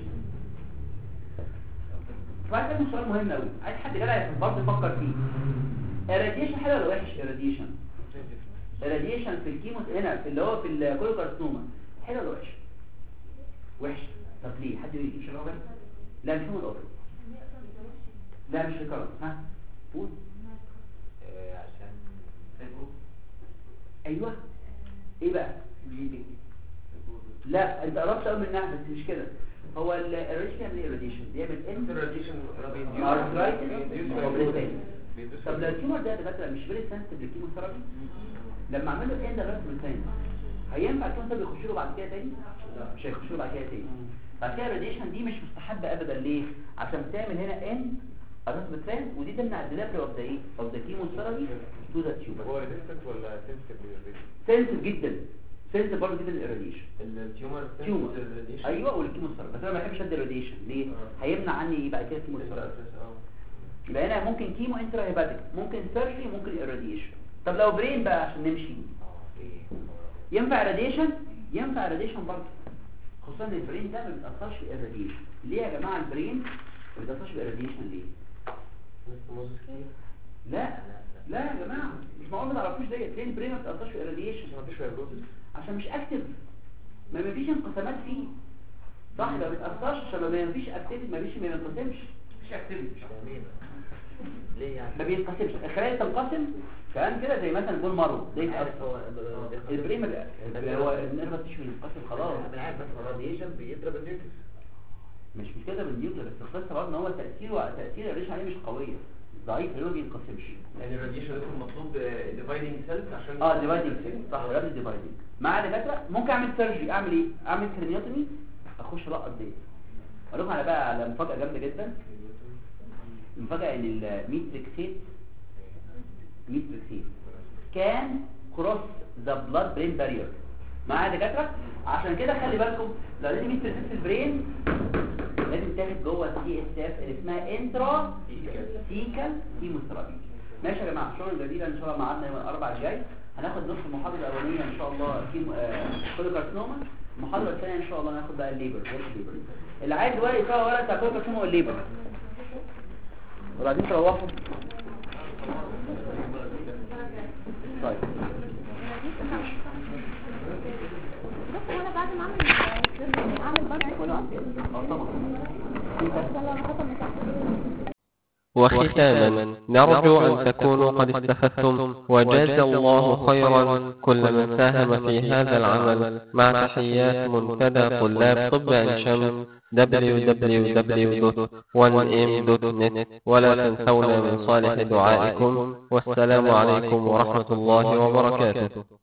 فعايز اسالك سؤال مهم قوي عايز حد جدع برضه يفكر فيه irradiation حلو ولا وحش irradiation irradiation في الكيمو هنا في اللي هو في الكولوكارسنوما حلو ولا وحش وحش طب ليه حد يقول لي مش الاوفر لا مش هو الاوفر لا مش الكرم ها قول آه، عشان ايوه ايه بقى بليدنج لا انت قربت قوي منها بس مش كده هو الريش بيعمل ايه الراديشن بيعمل انت الراديشن ارثرايتس وبريتين طب لو التيومر ده دكاتره مش فيري سنسيتيف للكيموثيرابي لما اعمل له اند بريتين هينفع الكونسر يخش له بعد كده تاني مش هيخش له بعد كده تاني بعد كده الراديشن دي مش مستحبه ابدا ليه عشان بتعمل هنا اند بريتين ودي تمنع الدليفري اوف ذا ايه اوف ذا كيموثيرابي تو ذا طب تيومر هو ريزيستنت ولا سنسيتيف للريديشن سنسيتيف جدا سنسيتيف برضه جدا للراديشن التيومر تيومر ايوه والكيموثيرابي بس انا ما بحبش ادي الراديشن ليه آه. هيمنع عني ايه بعد كده الكيموثيرابي يبقى هنا ممكن كيمو انترا هيباتيك ممكن سيرجري ممكن irradiation طب لو برين بقى عشان نمشي اه ايه ينفع راديشن ينفع راديشن برضه خصوصا ان البرين ده ما بيتاثرش بالراديشن ليه يا جماعه البرين ما بيتاثرش بالراديشن ليه لا لا يا جماعه مش معقول ما تعرفوش ديت ليه البرين ما بيتاثرش بالراديشن عشان مفيش فايبروزس عشان مش اكتف ما ما فيش انقسامات فيه صح ما بيتاثرش عشان ما فيش اكتيفيتي ما فيش ما بينقسمش مفيش اكتيفيتي فاهمين ليه يعني ما بينقسمش الخلايا تنقسم كلام كده زي مثلا بول مارو ده عارف يتقسم هو البرين ما بي- هو النيرفس تيشو بينقسم خلاص انا عارف بس الراديشن بيضرب النيوكليس مش مش كده بالنيوكلير بس القصه برضه ان هو تاثيره تاثير الريش عليه مش قويه ضعيف اللي هو ما بينقسمش يعني الراديشن يكون مطلوب ديفايدنج سيلز عشان اه ديفايدنج صح رابط ديفايدنج مع دكاتره ممكن اعمل سيرجري اعمل ايه اعمل كرنيوتومي اخش لقط دي اقول لكم على بقى على مفاجاه جامده جدا المفاجاه ان الميتريكسيت ميتريكسيت كان كروس ذا بلاد برين بارير معايا دكاتره عشان كده خلي بالكم لو لازم ميتريكسيت في البرين لازم تاخد جوه السي اس اف اللي اسمها انترا سيكال كيموثيرابي ماشي يا جماعه الشغل الجديد ان شاء الله ميعادنا يوم الاربعاء الجاي هناخد نص المحاضره الاولانيه ان شاء الله كيمو كل كارسينوما المحاضره الثانيه ان شاء الله هناخد بقى الليبر الليبر اللي عايز ورق يقرا ورق بتاع كل كارسينوما والليبر وبعدين تروحوا طيب بص هو انا بعد ما اعمل السيرجري اعمل برضه فولو اب اه طبعا عشان لو حصل مشاكل وختاما نرجو أن تكونوا قد استفدتم وجاز الله خيرا كل من ساهم في هذا العمل مع تحيات منتدى طلاب طب عين شمس www.1m.net ولا تنسونا من صالح دعائكم والسلام عليكم ورحمة الله وبركاته